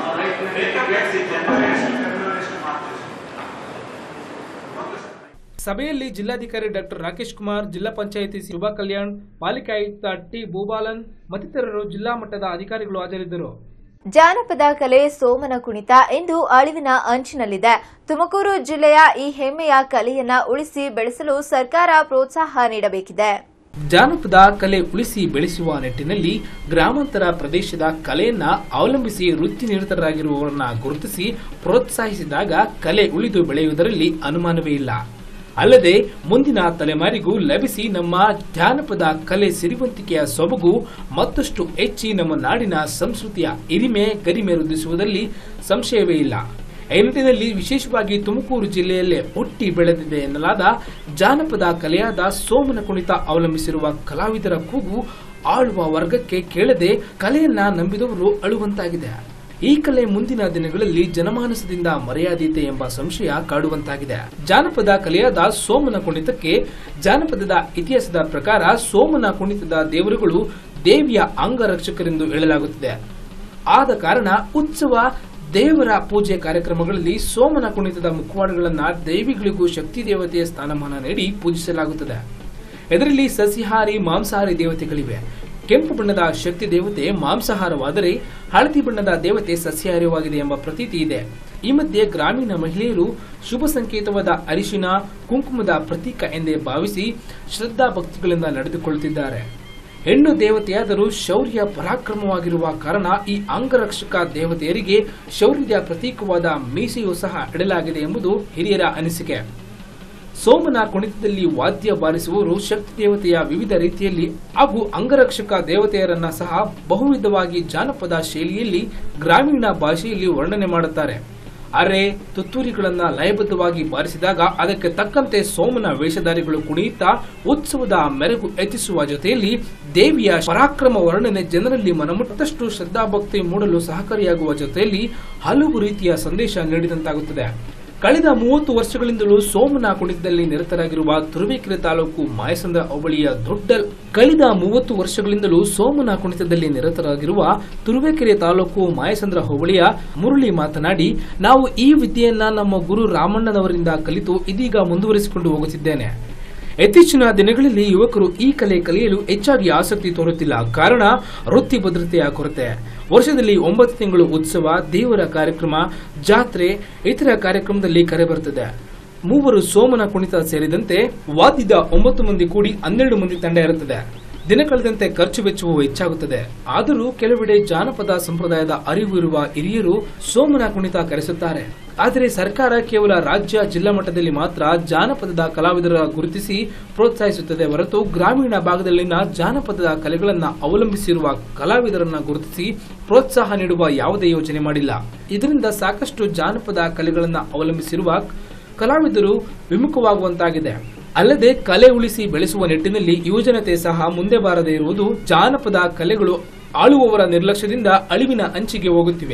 [SPEAKER 2] ಸಭೆಯಲ್ಲಿ ಜಿಲ್ಲಾಧಿಕಾರಿ ಡಾಕ್ಟರ್ ರಾಕೇಶ್ ಕುಮಾರ್ ಜಿಲ್ಲಾ ಪಂಚಾಯಿತಿ ಶುಭಾ ಕಲ್ಯಾಣ್ ಪಾಲಿಕೆ ಆಯುಕ್ತ ಟಿ ಭೂಬಾಲನ್ ಮತ್ತಿತರರು ಜಿಲ್ಲಾ ಮಟ್ಟದ ಅಧಿಕಾರಿಗಳು ಹಾಜರಿದ್ದರು
[SPEAKER 1] ಜಾನಪದ ಕಲೆ ಸೋಮನ ಕುಣಿತ ಇಂದು ಅಳಿವಿನ ಅಂಚಿನಲ್ಲಿದೆ ತುಮಕೂರು ಜಿಲ್ಲೆಯ ಈ ಹೆಮ್ಮೆಯ ಕಲೆಯನ್ನ ಉಳಿಸಿ ಬೆಳೆಸಲು ಸರ್ಕಾರ ಪ್ರೋತ್ಸಾಹ ನೀಡಬೇಕಿದೆ
[SPEAKER 2] ಜಾನಪದ ಕಲೆ ಉಳಿಸಿ ಬೆಳೆಸುವ ನಿಟ್ಟಿನಲ್ಲಿ ಗ್ರಾಮಾಂತರ ಪ್ರದೇಶದ ಕಲೆಯನ್ನ ಅವಲಂಬಿಸಿ ವೃತ್ತಿ ನಿರತರಾಗಿರುವವರನ್ನ ಗುರುತಿಸಿ ಪ್ರೋತ್ಸಾಹಿಸಿದಾಗ ಕಲೆ ಉಳಿದು ಬೆಳೆಯುವುದರಲ್ಲಿ ಅನುಮಾನವೇ ಇಲ್ಲ ಅಲ್ಲದೆ ಮುಂದಿನ ತಲೆಮಾರಿಗೂ ಲಭಿಸಿ ನಮ್ಮ ಜಾನಪದ ಕಲೆ ಸಿರಿವಂತಿಕೆಯ ಸೊಬಗು ಮತ್ತಷ್ಟು ಹೆಚ್ಚಿ ನಮ್ಮ ನಾಡಿನ ಸಂಸ್ಕೃತಿಯ ಹಿರಿಮೆ ಗರಿಮೆ ವೃದ್ಧಿಸುವುದರಲ್ಲಿ ಸಂಶಯವೇ ಇಲ್ಲ ಈ ನಿಟ್ಟಿನಲ್ಲಿ ವಿಶೇಷವಾಗಿ ತುಮಕೂರು ಜಿಲ್ಲೆಯಲ್ಲೇ ಹುಟ್ಟಿ ಬೆಳೆದಿದೆ ಎನ್ನಲಾದ ಜಾನಪದ ಕಲೆಯಾದ ಸೋಮನ ಕುಣಿತ ಅವಲಂಬಿಸಿರುವ ಕಲಾವಿದರ ಕೂಗು ಆಳುವ ವರ್ಗಕ್ಕೆ ಕೇಳದೆ ಕಲೆಯನ್ನ ನಂಬಿದವರು ಅಳುವಂತಾಗಿದೆ ಈ ಕಲೆ ಮುಂದಿನ ದಿನಗಳಲ್ಲಿ ಜನಮಾನಸದಿಂದ ಮರೆಯಾದೀತೆ ಎಂಬ ಸಂಶಯ ಕಾಡುವಂತಾಗಿದೆ ಜಾನಪದ ಕಲೆಯಾದ ಸೋಮನ ಕುಣಿತಕ್ಕೆ ಜಾನಪದದ ಇತಿಹಾಸದ ಪ್ರಕಾರ ಸೋಮನ ಕುಣಿತದ ದೇವರುಗಳು ದೇವಿಯ ಅಂಗರಕ್ಷಕರೆಂದು ಹೇಳಲಾಗುತ್ತಿದೆ ಆದ ಕಾರಣ ಉತ್ಸವ ದೇವರ ಪೂಜೆ ಕಾರ್ಯಕ್ರಮಗಳಲ್ಲಿ ಸೋಮನ ಕುಣಿತದ ಮುಖವಾಡಗಳನ್ನ ದೇವಿಗಳಿಗೂ ಶಕ್ತಿ ದೇವತೆಯ ಸ್ಥಾನಮಾನ ನೀಡಿ ಪೂಜಿಸಲಾಗುತ್ತದೆ ಇದರಲ್ಲಿ ಸಸ್ಯಾಹಾರಿ ಮಾಂಸಾಹಾರಿ ದೇವತೆಗಳಿವೆ ಕೆಂಪು ಬಣ್ಣದ ಶಕ್ತಿ ದೇವತೆ ಮಾಂಸಾಹಾರವಾದರೆ ಹಳದಿ ಬಣ್ಣದ ದೇವತೆ ಸಸ್ಯಾಹಾರವಾಗಿದೆ ಎಂಬ ಪ್ರತೀತಿ ಇದೆ ಈ ಮಧ್ಯೆ ಗ್ರಾಮೀಣ ಮಹಿಳೆಯರು ಶುಭ ಸಂಕೇತವಾದ ಅರಿಶಿನ ಕುಂಕುಮದ ಪ್ರತೀಕ ಎಂದೇ ಭಾವಿಸಿ ಶ್ರದ್ಧಾ ಭಕ್ತಿಗಳಿಂದ ನಡೆದುಕೊಳ್ಳುತ್ತಿದ್ದಾರೆ ಹೆಣ್ಣು ದೇವತೆಯಾದರೂ ಶೌರ್ಯ ಪರಾಕ್ರಮವಾಗಿರುವ ಕಾರಣ ಈ ಅಂಗರಕ್ಷಕ ದೇವತೆಯರಿಗೆ ಶೌರ್ಯದ ಪ್ರತೀಕವಾದ ಮೀಸೆಯೂ ಸಹ ಇಡಲಾಗಿದೆ ಎಂಬುದು ಹಿರಿಯರ ಅನಿಸಿಕೆ ಸೋಮನ ಕುಣಿತದಲ್ಲಿ ವಾದ್ಯ ಬಾರಿಸುವವರು ಶಕ್ತಿ ದೇವತೆಯ ವಿವಿಧ ರೀತಿಯಲ್ಲಿ ಹಾಗೂ ಅಂಗರಕ್ಷಕ ದೇವತೆಯರನ್ನ ಸಹ ಬಹುವಿಧವಾಗಿ ಜಾನಪದ ಶೈಲಿಯಲ್ಲಿ ಗ್ರಾಮೀಣ ಭಾಷೆಯಲ್ಲಿ ವರ್ಣನೆ ಮಾಡುತ್ತಾರೆ ಅರೆ ತುತ್ತೂರಿಗಳನ್ನ ಲಯಬದ್ಧವಾಗಿ ಬಾರಿಸಿದಾಗ ಅದಕ್ಕೆ ತಕ್ಕಂತೆ ಸೋಮನ ವೇಷಧಾರಿಗಳು ಕುಣಿಯುತ್ತಾ ಉತ್ಸವದ ಮೆರುಗು ಹೆಚ್ಚಿಸುವ ಜೊತೆಯಲ್ಲಿ ದೇವಿಯ ಪರಾಕ್ರಮ ವರ್ಣನೆ ಜನರಲ್ಲಿ ಮನಮುಟ್ಟಷ್ಟು ಶ್ರದ್ಧಾಭಕ್ತಿ ಮೂಡಲು ಸಹಕಾರಿಯಾಗುವ ಜೊತೆಯಲ್ಲಿ ಹಲವು ರೀತಿಯ ಸಂದೇಶ ನೀಡಿದಂತಾಗುತ್ತದೆ ಕಳೆದ ಮೂವತ್ತು ವರ್ಷಗಳಿಂದಲೂ ಸೋಮನ ಕುಣಿತದಲ್ಲಿ ನಿರತರಾಗಿರುವ ತುರುವೇಕೆರೆ ತಾಲೂಕು ಮಾಯಸಂದ್ರ ಹೋಬಳಿಯ ದೊಡ್ಡ ಕಳೆದ ಮೂವತ್ತು ವರ್ಷಗಳಿಂದಲೂ ಸೋಮನ ಕುಣಿತದಲ್ಲಿ ನಿರತರಾಗಿರುವ ತುರುವೇಕೆರೆ ತಾಲೂಕು ಮಾಯಸಂದ್ರ ಹೋಬಳಿಯ ಮುರಳಿ ಮಾತನಾಡಿ ನಾವು ಈ ವಿದ್ಯೆಯನ್ನ ನಮ್ಮ ಗುರು ರಾಮಣ್ಣನವರಿಂದ ಕಲಿತು ಇದೀಗ ಮುಂದುವರಿಸಿಕೊಂಡು ಹೋಗುತ್ತಿದ್ದೇನೆ ಇತ್ತೀಚಿನ ದಿನಗಳಲ್ಲಿ ಯುವಕರು ಈ ಕಲೆ ಕಲಿಯಲು ಹೆಚ್ಚಾಗಿ ಆಸಕ್ತಿ ತೋರುತ್ತಿಲ್ಲ ಕಾರಣ ವೃತ್ತಿ ಭದ್ರತೆಯ ಕೊರತೆ ವರ್ಷದಲ್ಲಿ ಒಂಬತ್ತು ತಿಂಗಳು ಉತ್ಸವ ದೇವರ ಕಾರ್ಯಕ್ರಮ ಜಾತ್ರೆ ಇತರ ಕಾರ್ಯಕ್ರಮದಲ್ಲಿ ಕರೆ ಬರುತ್ತದೆ ಮೂವರು ಸೋಮನ ಕುಣಿತ ಸೇರಿದಂತೆ ವಾದ್ಯದ ಒಂಬತ್ತು ಮಂದಿ ಕೂಡಿ ಹನ್ನೆರಡು ಮಂದಿ ತಂಡ ಇರುತ್ತದೆ ದಿನ ಕಳೆದಂತೆ ಖರ್ಚು ವೆಚ್ಚವು ಹೆಚ್ಚಾಗುತ್ತದೆ ಆದರೂ ಕೆಲವೆಡೆ ಜಾನಪದ ಸಂಪ್ರದಾಯದ ಅರಿವು ಇರುವ ಹಿರಿಯರು ಸೋಮನ ಕುಣಿತ ಕರೆಸುತ್ತಾರೆ ಆದರೆ ಸರ್ಕಾರ ಕೇವಲ ರಾಜ್ಯ ಜಿಲ್ಲಾ ಮಟ್ಟದಲ್ಲಿ ಮಾತ್ರ ಜಾನಪದದ ಕಲಾವಿದರ ಗುರುತಿಸಿ ಪ್ರೋತ್ಸಾಹಿಸುತ್ತದೆ ಹೊರತು ಗ್ರಾಮೀಣ ಭಾಗದಲ್ಲಿನ ಜಾನಪದದ ಕಲೆಗಳನ್ನ ಅವಲಂಬಿಸಿರುವ ಕಲಾವಿದರನ್ನ ಗುರುತಿಸಿ ಪ್ರೋತ್ಸಾಹ ನೀಡುವ ಯಾವುದೇ ಯೋಜನೆ ಮಾಡಿಲ್ಲ ಇದರಿಂದ ಸಾಕಷ್ಟು ಜಾನಪದ ಕಲೆಗಳನ್ನ ಅವಲಂಬಿಸಿರುವ ಕಲಾವಿದರು ವಿಮುಖವಾಗುವಂತಾಗಿದೆ ಅಲ್ಲದೆ ಕಲೆ ಉಳಿಸಿ ಬೆಳೆಸುವ ನಿಟ್ಟಿನಲ್ಲಿ ಯುವಜನತೆ ಸಹ ಮುಂದೆ ಬಾರದೇ ಇರುವುದು ಜಾನಪದ ಕಲೆಗಳು ಆಳುವವರ ನಿರ್ಲಕ್ಷ್ಯದಿಂದ ಅಳಿವಿನ ಅಂಚಿಗೆ ಹೋಗುತ್ತಿವೆ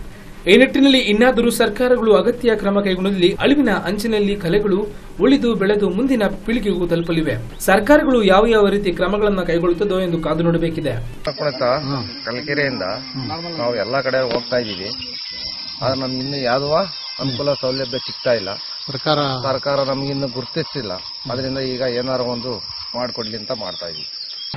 [SPEAKER 2] ಈ ನಿಟ್ಟಿನಲ್ಲಿ ಇನ್ನಾದರೂ ಸರ್ಕಾರಗಳು ಅಗತ್ಯ ಕ್ರಮ ಕೈಗೊಂಡಲ್ಲಿ ಅಳಿವಿನ ಅಂಚಿನಲ್ಲಿ ಕಲೆಗಳು ಉಳಿದು ಬೆಳೆದು ಮುಂದಿನ ಪೀಳಿಗೆಗೂ ತಲುಪಲಿವೆ ಸರ್ಕಾರಗಳು ಯಾವ ಯಾವ ರೀತಿ ಕ್ರಮಗಳನ್ನು ಕೈಗೊಳ್ಳುತ್ತದೋ ಎಂದು ಕಾದು ನೋಡಬೇಕಿದೆ
[SPEAKER 9] ಕುಣಿತ ಕಲ್ಕೆರೆಯಿಂದ ನಾವು ಎಲ್ಲ ಕಡೆ ಹೋಗ್ತಾ ಇದ್ದೀವಿ ಆದ್ರೆ ನಮ್ಗೆ ಇನ್ನು ಯಾವುದೋ ಅನುಕೂಲ ಸೌಲಭ್ಯ ಸಿಗ್ತಾ ಇಲ್ಲ
[SPEAKER 10] ಸರ್ಕಾರ
[SPEAKER 9] ಸರ್ಕಾರ ನಮ್ಗೆ ಇನ್ನು ಗುರುತಿಸಿಲ್ಲ ಅದರಿಂದ ಈಗ ಏನಾರು ಒಂದು ಮಾಡಿಕೊಡ್ಲಿ ಅಂತ ಮಾಡ್ತಾ ಇದೀವಿ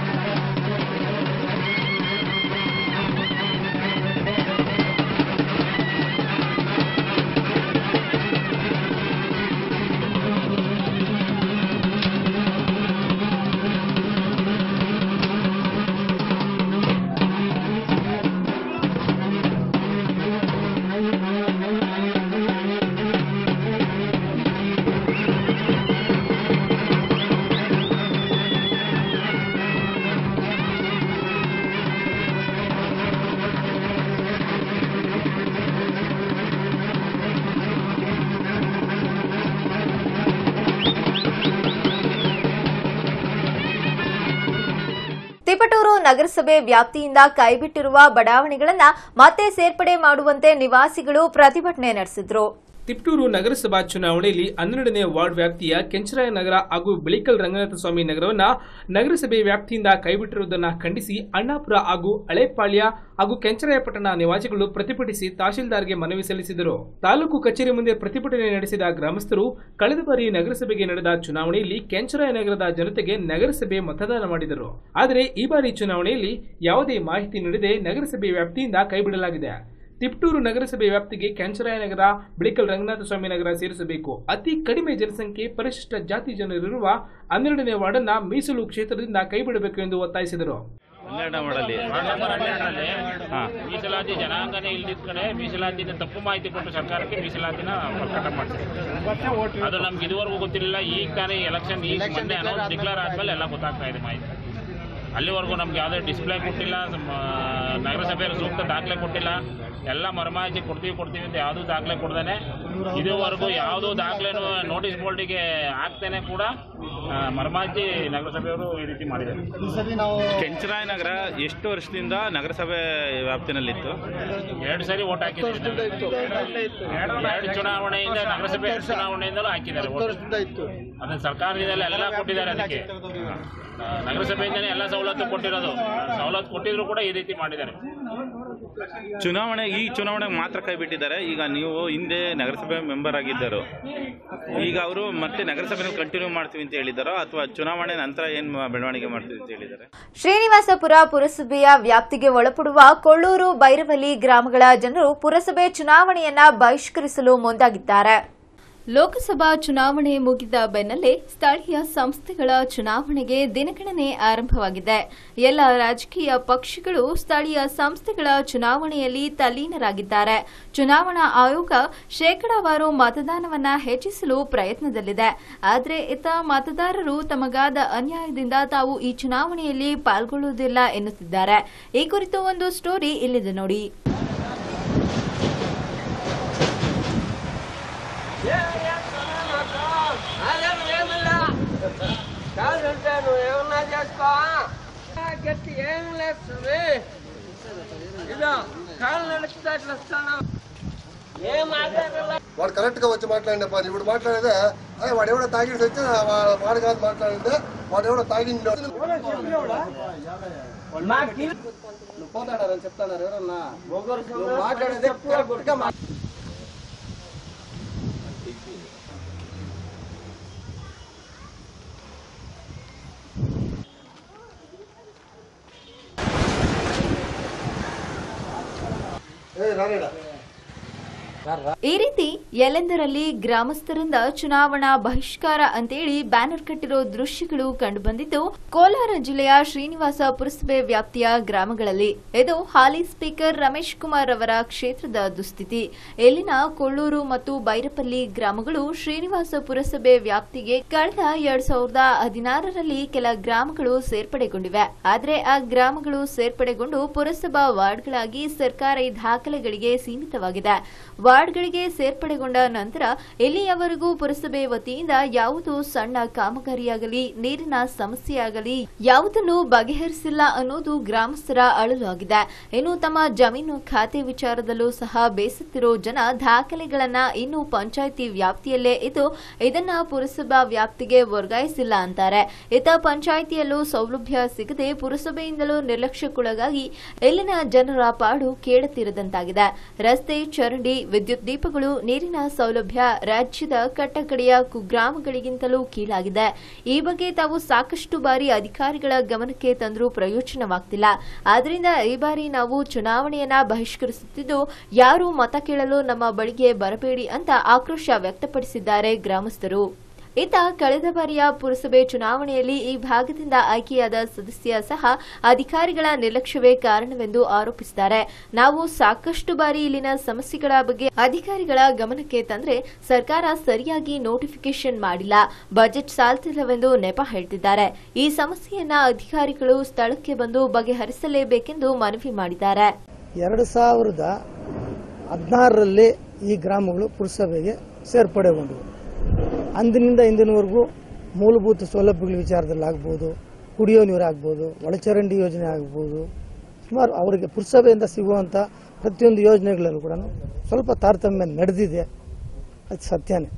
[SPEAKER 1] ತಿಪಟೂರು ನಗರಸಭೆ ವ್ಯಾಪ್ತಿಯಿಂದ ಕೈಬಿಟ್ಟಿರುವ ಬಡಾವಣೆಗಳನ್ನ ಮತ್ತೆ ಸೇರ್ಪಡೆ ಮಾಡುವಂತೆ ನಿವಾಸಿಗಳು ಪ್ರತಿಭಟನೆ ನಡೆಸಿದ್ರು
[SPEAKER 2] ತಿಪ್ಟೂರು ನಗರಸಭಾ ಚುನಾವಣೆಯಲ್ಲಿ ಹನ್ನೆರಡನೇ ವಾರ್ಡ್ ವ್ಯಾಪ್ತಿಯ ಕೆಂಚರಾಯ ನಗರ ಹಾಗೂ ಬಿಳಿಕಲ್ ರಂಗನಾಥ ಸ್ವಾಮಿ ನಗರವನ್ನ ನಗರಸಭೆ ವ್ಯಾಪ್ತಿಯಿಂದ ಕೈಬಿಟ್ಟಿರುವುದನ್ನು ಖಂಡಿಸಿ ಅಣ್ಣಾಪುರ ಹಾಗೂ ಹಳೇಪಾಳ್ಯ ಹಾಗೂ ಕೆಂಚರಾಯಪಟ್ಟಣ ನಿವಾಸಿಗಳು ಪ್ರತಿಭಟಿಸಿ ತಹಶೀಲ್ದಾರ್ಗೆ ಮನವಿ ಸಲ್ಲಿಸಿದರು ತಾಲೂಕು ಕಚೇರಿ ಮುಂದೆ ಪ್ರತಿಭಟನೆ ನಡೆಸಿದ ಗ್ರಾಮಸ್ಥರು ಕಳೆದ ಬಾರಿ ನಗರಸಭೆಗೆ ನಡೆದ ಚುನಾವಣೆಯಲ್ಲಿ ಕೆಂಚರಾಯ ನಗರದ ಜನತೆಗೆ ನಗರಸಭೆ ಮತದಾನ ಮಾಡಿದರು ಆದರೆ ಈ ಬಾರಿ ಚುನಾವಣೆಯಲ್ಲಿ ಯಾವುದೇ ಮಾಹಿತಿ ನೀಡದೆ ನಗರಸಭೆ ವ್ಯಾಪ್ತಿಯಿಂದ ಕೈಬಿಡಲಾಗಿದೆ ತಿಪ್ಟೂರು ನಗರಸಭೆ ವ್ಯಾಪ್ತಿಗೆ ಕ್ಯಾಂಚರಾಯ ನಗರ ಬಿಳಿಕಲ್ ರಂಗನಾಥ ಸ್ವಾಮಿ ನಗರ ಸೇರಿಸಬೇಕು ಅತಿ ಕಡಿಮೆ ಜನಸಂಖ್ಯೆ ಪರಿಶಿಷ್ಟ ಜಾತಿ ಜನರಿರುವ ಹನ್ನೆರಡನೇ ವಾರ್ಡನ್ನ ಮೀಸಲು ಕ್ಷೇತ್ರದಿಂದ ಕೈಬಿಡಬೇಕು ಎಂದು ಒತ್ತಾಯಿಸಿದರು
[SPEAKER 10] ಹನ್ನೆರಡನೇ ಮಾಡಲಿ
[SPEAKER 11] ಮೀಸಲಾತಿ ಜನಾಂಗನೇ ಇಲ್ದಿದ್ದ ಕಡೆ ಮೀಸಲಾತಿನ ತಪ್ಪು ಮಾಹಿತಿ ಕೊಟ್ಟು ಸರ್ಕಾರಕ್ಕೆ ಮೀಸಲಾತಿನ ಪ್ರಕಟ ಮಾಡ್ತಾರೆ ಅದು ನಮ್ಗೆ ಇದುವರೆಗೂ ಗೊತ್ತಿರಲಿಲ್ಲ ಈಗ ತಾನೇ ಎಲೆಕ್ಷನ್ ಈಗ ಮೊನ್ನೆ ಅನೌನ್ಸ್ ಡಿಕ್ಲೇರ್ ಆದ್ಮೇಲೆ ಎಲ್ಲ ಗೊತ್ತಾಗ್ತಾ ಇದೆ ಮಾಹಿತಿ ಅಲ್ಲಿವರೆಗೂ ನಮ್ಗೆ ಯಾವುದೇ ಡಿಸ್ಪ್ಲೇ ಕೊಟ್ಟಿಲ್ಲ ನಮ್ಮ ನಗರಸಭೆಯಲ್ಲಿ ಸೂಕ್ತ ದಾಖಲೆ ಕೊಟ್ಟಿಲ್ಲ ಎಲ್ಲ ಮರಮಾಹಿತಿ ಕೊಡ್ತೀವಿ ಕೊಡ್ತೀವಿ ಅಂತ ಯಾವುದೂ ದಾಖಲೆ ಕೊಡ್ದೇನೆ ಇದುವರೆಗೂ ಯಾವುದೂ ದಾಖಲೆನೂ ನೋಟಿಸ್ ಬೋರ್ಡಿಗೆ ಹಾಕ್ತೇನೆ ಕೂಡ ಆ, ಮರಮಾಹಿತಿ ನಗರಸಭೆಯವರು ಈ ರೀತಿ ಮಾಡಿದ್ದಾರೆ
[SPEAKER 10] ಕೆಂಚರಾಯ ನಗರ ಎಷ್ಟು ವರ್ಷದಿಂದ ನಗರಸಭೆ ವ್ಯಾಪ್ತಿನಲ್ಲಿತ್ತು
[SPEAKER 11] ಎರಡು ಸರಿ ಓಟ್ ಹಾಕಿದ್ದಾರೆ ಎರಡು ಚುನಾವಣೆಯಿಂದ ನಗರಸಭೆ ಚುನಾವಣೆಯಿಂದಲೂ ಹಾಕಿದ್ದಾರೆ vote. ಅದನ್ನ ಸರ್ಕಾರದಿಂದಲೇ ಎಲ್ಲ ಕೊಟ್ಟಿದ್ದಾರೆ ಅದಕ್ಕೆ ಆ, ನಗರಸಭೆಯಿಂದನೇ ಎಲ್ಲ ಸವಲತ್ತು ಕೊಟ್ಟಿರೋದು ಸವಲತ್ತು ಕೊಟ್ಟಿದ್ರು ಕೂಡ ಈ ರೀತಿ ಮಾಡಿದ್ದಾರೆ
[SPEAKER 10] ಚುನಾವಣೆ ಈ ಚುನಾವಣೆಗೆ ಮಾತ್ರ ಕೈ ಬಿಟ್ಟಿದ್ದಾರೆ ಈಗ ನೀವು ಹಿಂದೆ ನಗರಸಭೆ ಮೆಂಬರ್ ಆಗಿದ್ದರು ಈಗ ಅವರು ಮತ್ತೆ ನಗರಸಭೆನಲ್ಲಿ ಕಂಟಿನ್ಯೂ ಮಾಡ್ತೀವಿ ಅಂತ ಹೇಳಿದಾರೋ ಅಥವಾ ಚುನಾವಣೆ ನಂತರ ಏನು ಬೆಳವಣಿಗೆ ಮಾಡ್ತೀವಿ ಅಂತ ಹೇಳಿದ್ದಾರೆ
[SPEAKER 1] ಶ್ರೀನಿವಾಸಪುರ ಪುರಸಭೆಯ ವ್ಯಾಪ್ತಿಗೆ ಒಳಪಡುವ ಕೊಳ್ಳೂರು ಬೈರವಲಿ ಗ್ರಾಮಗಳ ಜನರು ಪುರಸಭೆ ಚುನಾವಣೆಯನ್ನ ಬಹಿಷ್ಕರಿಸಲು ಮುಂದಾಗಿದ್ದಾರೆ
[SPEAKER 12] ಲೋಕಸಭಾ ಚುನಾವಣೆ ಮುಗಿದ ಬೆನ್ನಲ್ಲೇ ಸ್ಥಳೀಯ ಸಂಸ್ಥೆಗಳ ಚುನಾವಣೆಗೆ ದಿನಗಣನೆ ಆರಂಭವಾಗಿದೆ ಎಲ್ಲ ರಾಜಕೀಯ ಪಕ್ಷಗಳು ಸ್ಥಳೀಯ ಸಂಸ್ಥೆಗಳ ಚುನಾವಣೆಯಲ್ಲಿ ತಲ್ಲೀನರಾಗಿದ್ದಾರೆ ಚುನಾವಣಾ ಆಯೋಗ ಶೇಕಡಾವಾರು ಮತದಾನವನ್ನ ಹೆಚ್ಚಿಸಲು ಪ್ರಯತ್ನದಲ್ಲಿದೆ ಆದರೆ ಇತ್ತ ಮತದಾರರು ತಮಗಾದ ಅನ್ಯಾಯದಿಂದ ತಾವು ಈ ಚುನಾವಣೆಯಲ್ಲಿ ಪಾಲ್ಗೊಳ್ಳುವುದಿಲ್ಲ ಎನ್ನುತ್ತಿದ್ದಾರೆ ಈ ಕುರಿತು ಒಂದು ಸ್ಟೋರಿ ಇಲ್ಲಿದೆ ನೋಡಿ
[SPEAKER 13] గట్టి ఏం లేదు స్వామి ఇదో కాళ్ళు నడుచుదాట్లు వస్తాను ఏం మాట్లాడాల
[SPEAKER 14] వాడు కరెక్ట్గా వచ్చి మాట్లాడిన పని ఇప్పుడు మాట్లాడేదే అదే వాడు ఎవడో తాగిడి వచ్చి వాడు కాదు మాట్లాడిందే వాడు ఎవడో తాగిండు
[SPEAKER 13] నువ్వు పోతాడారని చెప్తున్నారు ఎవరన్నా నువ్వు మాట్లాడేదే కరెక్ట్గా మా
[SPEAKER 14] ఏ రాలేడా
[SPEAKER 12] ಈ ರೀತಿ ಎಲ್ಲೆಂದರಲ್ಲಿ ಗ್ರಾಮಸ್ಥರಿಂದ ಚುನಾವಣಾ ಬಹಿಷ್ಕಾರ ಅಂತೇಳಿ ಬ್ಯಾನರ್ ಕಟ್ಟಿರೋ ದೃಶ್ಯಗಳು ಕಂಡುಬಂದಿದ್ದು ಕೋಲಾರ ಜಿಲ್ಲೆಯ ಶ್ರೀನಿವಾಸ ಪುರಸಭೆ ವ್ಯಾಪ್ತಿಯ ಗ್ರಾಮಗಳಲ್ಲಿ ಇದು ಹಾಲಿ ಸ್ಪೀಕರ್ ರಮೇಶ್ ಕುಮಾರ್ ಅವರ ಕ್ಷೇತ್ರದ ದುಸ್ಥಿತಿ ಇಲ್ಲಿನ ಕೊಳ್ಳೂರು ಮತ್ತು ಬೈರಪಲ್ಲಿ ಗ್ರಾಮಗಳು ಶ್ರೀನಿವಾಸ ಪುರಸಭೆ ವ್ಯಾಪ್ತಿಗೆ ಕಳೆದ ಎರಡ್ ಸಾವಿರದ ಹದಿನಾರರಲ್ಲಿ ಕೆಲ ಗ್ರಾಮಗಳು ಸೇರ್ಪಡೆಗೊಂಡಿವೆ ಆದರೆ ಆ ಗ್ರಾಮಗಳು ಸೇರ್ಪಡೆಗೊಂಡು ಪುರಸಭಾ ವಾರ್ಡ್ಗಳಾಗಿ ಸರ್ಕಾರಿ ದಾಖಲೆಗಳಿಗೆ ಸೀಮಿತವಾಗಿದೆ ವಾರ್ಡ್ಗಳಿಗೆ ಸೇರ್ಪಡೆಗೊಂಡ ನಂತರ ಇಲ್ಲಿಯವರೆಗೂ ಪುರಸಭೆ ವತಿಯಿಂದ ಯಾವುದೋ ಸಣ್ಣ ಕಾಮಗಾರಿಯಾಗಲಿ ನೀರಿನ ಸಮಸ್ಯೆಯಾಗಲಿ ಯಾವುದನ್ನು ಬಗೆಹರಿಸಿಲ್ಲ ಅನ್ನೋದು ಗ್ರಾಮಸ್ಥರ ಅಳಲು ಆಗಿದೆ ಇನ್ನು ತಮ್ಮ ಜಮೀನು ಖಾತೆ ವಿಚಾರದಲ್ಲೂ ಸಹ ಬೇಸತ್ತಿರೋ ಜನ ದಾಖಲೆಗಳನ್ನ ಇನ್ನು ಪಂಚಾಯಿತಿ ವ್ಯಾಪ್ತಿಯಲ್ಲೇ ಇದ್ದು ಇದನ್ನ ಪುರಸಭಾ ವ್ಯಾಪ್ತಿಗೆ ವರ್ಗಾಯಿಸಿಲ್ಲ ಅಂತಾರೆ ಇತ ಪಂಚಾಯಿತಿಯಲ್ಲೂ ಸೌಲಭ್ಯ ಸಿಗದೆ ಪುರಸಭೆಯಿಂದಲೂ ನಿರ್ಲಕ್ಷ್ಯಕ್ಕೊಳಗಾಗಿ ಇಲ್ಲಿನ ಜನರ ಪಾಡು ಕೇಳುತ್ತಿರದಂತಾಗಿದೆ ರಸ್ತೆ ಚರಂಡಿ ವಿದ್ಯುತ್ ದೀಪಗಳು ನೀರಿನ ಸೌಲಭ್ಯ ರಾಜ್ಯದ ಕಟ್ಟಕಡೆಯ ಕುಗ್ರಾಮಗಳಿಗಿಂತಲೂ ಕೀಳಾಗಿದೆ ಈ ಬಗ್ಗೆ ತಾವು ಸಾಕಷ್ಟು ಬಾರಿ ಅಧಿಕಾರಿಗಳ ಗಮನಕ್ಕೆ ತಂದರೂ ಪ್ರಯೋಜನವಾಗ್ತಿಲ್ಲ ಆದ್ರಿಂದ ಈ ಬಾರಿ ನಾವು ಚುನಾವಣೆಯನ್ನ ಬಹಿಷ್ಕರಿಸುತ್ತಿದ್ದು ಯಾರು ಮತ ಕೇಳಲು ನಮ್ಮ ಬಳಿಗೆ ಬರಬೇಡಿ ಅಂತ ಆಕ್ರೋಶ ವ್ಯಕ್ತಪಡಿಸಿದ್ದಾರೆ ಗ್ರಾಮಸ್ಥರು ಇತ್ತ ಕಳೆದ ಬಾರಿಯ ಪುರಸಭೆ ಚುನಾವಣೆಯಲ್ಲಿ ಈ ಭಾಗದಿಂದ ಆಯ್ಕೆಯಾದ ಸದಸ್ಯ ಸಹ ಅಧಿಕಾರಿಗಳ ನಿರ್ಲಕ್ಷ್ಯವೇ ಕಾರಣವೆಂದು ಆರೋಪಿಸಿದ್ದಾರೆ ನಾವು ಸಾಕಷ್ಟು ಬಾರಿ ಇಲ್ಲಿನ ಸಮಸ್ಯೆಗಳ ಬಗ್ಗೆ ಅಧಿಕಾರಿಗಳ ಗಮನಕ್ಕೆ ತಂದ್ರೆ ಸರ್ಕಾರ ಸರಿಯಾಗಿ ನೋಟಿಫಿಕೇಶನ್ ಮಾಡಿಲ್ಲ ಬಜೆಟ್ ಸಾಲ್ತಿಲ್ಲವೆಂದು ನೆಪ ಹೇಳ್ತಿದ್ದಾರೆ ಈ ಸಮಸ್ಯೆಯನ್ನ ಅಧಿಕಾರಿಗಳು ಸ್ಥಳಕ್ಕೆ ಬಂದು ಬಗೆಹರಿಸಲೇಬೇಕೆಂದು ಮನವಿ ಮಾಡಿದ್ದಾರೆ
[SPEAKER 15] ಎರಡು ಸಾವಿರದ ಹದಿನಾರರಲ್ಲಿ ಈ ಗ್ರಾಮಗಳು ಪುರಸಭೆಗೆ ಸೇರ್ಪಡೆಗೊಂಡವು ಅಂದಿನಿಂದ ಇಂದಿನವರೆಗೂ ಮೂಲಭೂತ ಸೌಲಭ್ಯಗಳ ವಿಚಾರದಲ್ಲಿ ಆಗ್ಬೋದು ಕುಡಿಯೋ ನೀರು ಆಗ್ಬೋದು ಒಳಚರಂಡಿ ಯೋಜನೆ ಆಗ್ಬೋದು ಸುಮಾರು ಅವರಿಗೆ ಪುರಸಭೆಯಿಂದ ಸಿಗುವಂಥ ಪ್ರತಿಯೊಂದು ಯೋಜನೆಗಳಲ್ಲೂ ಕೂಡ ಸ್ವಲ್ಪ ತಾರತಮ್ಯ ನಡೆದಿದೆ ಅದು ಸತ್ಯನೇ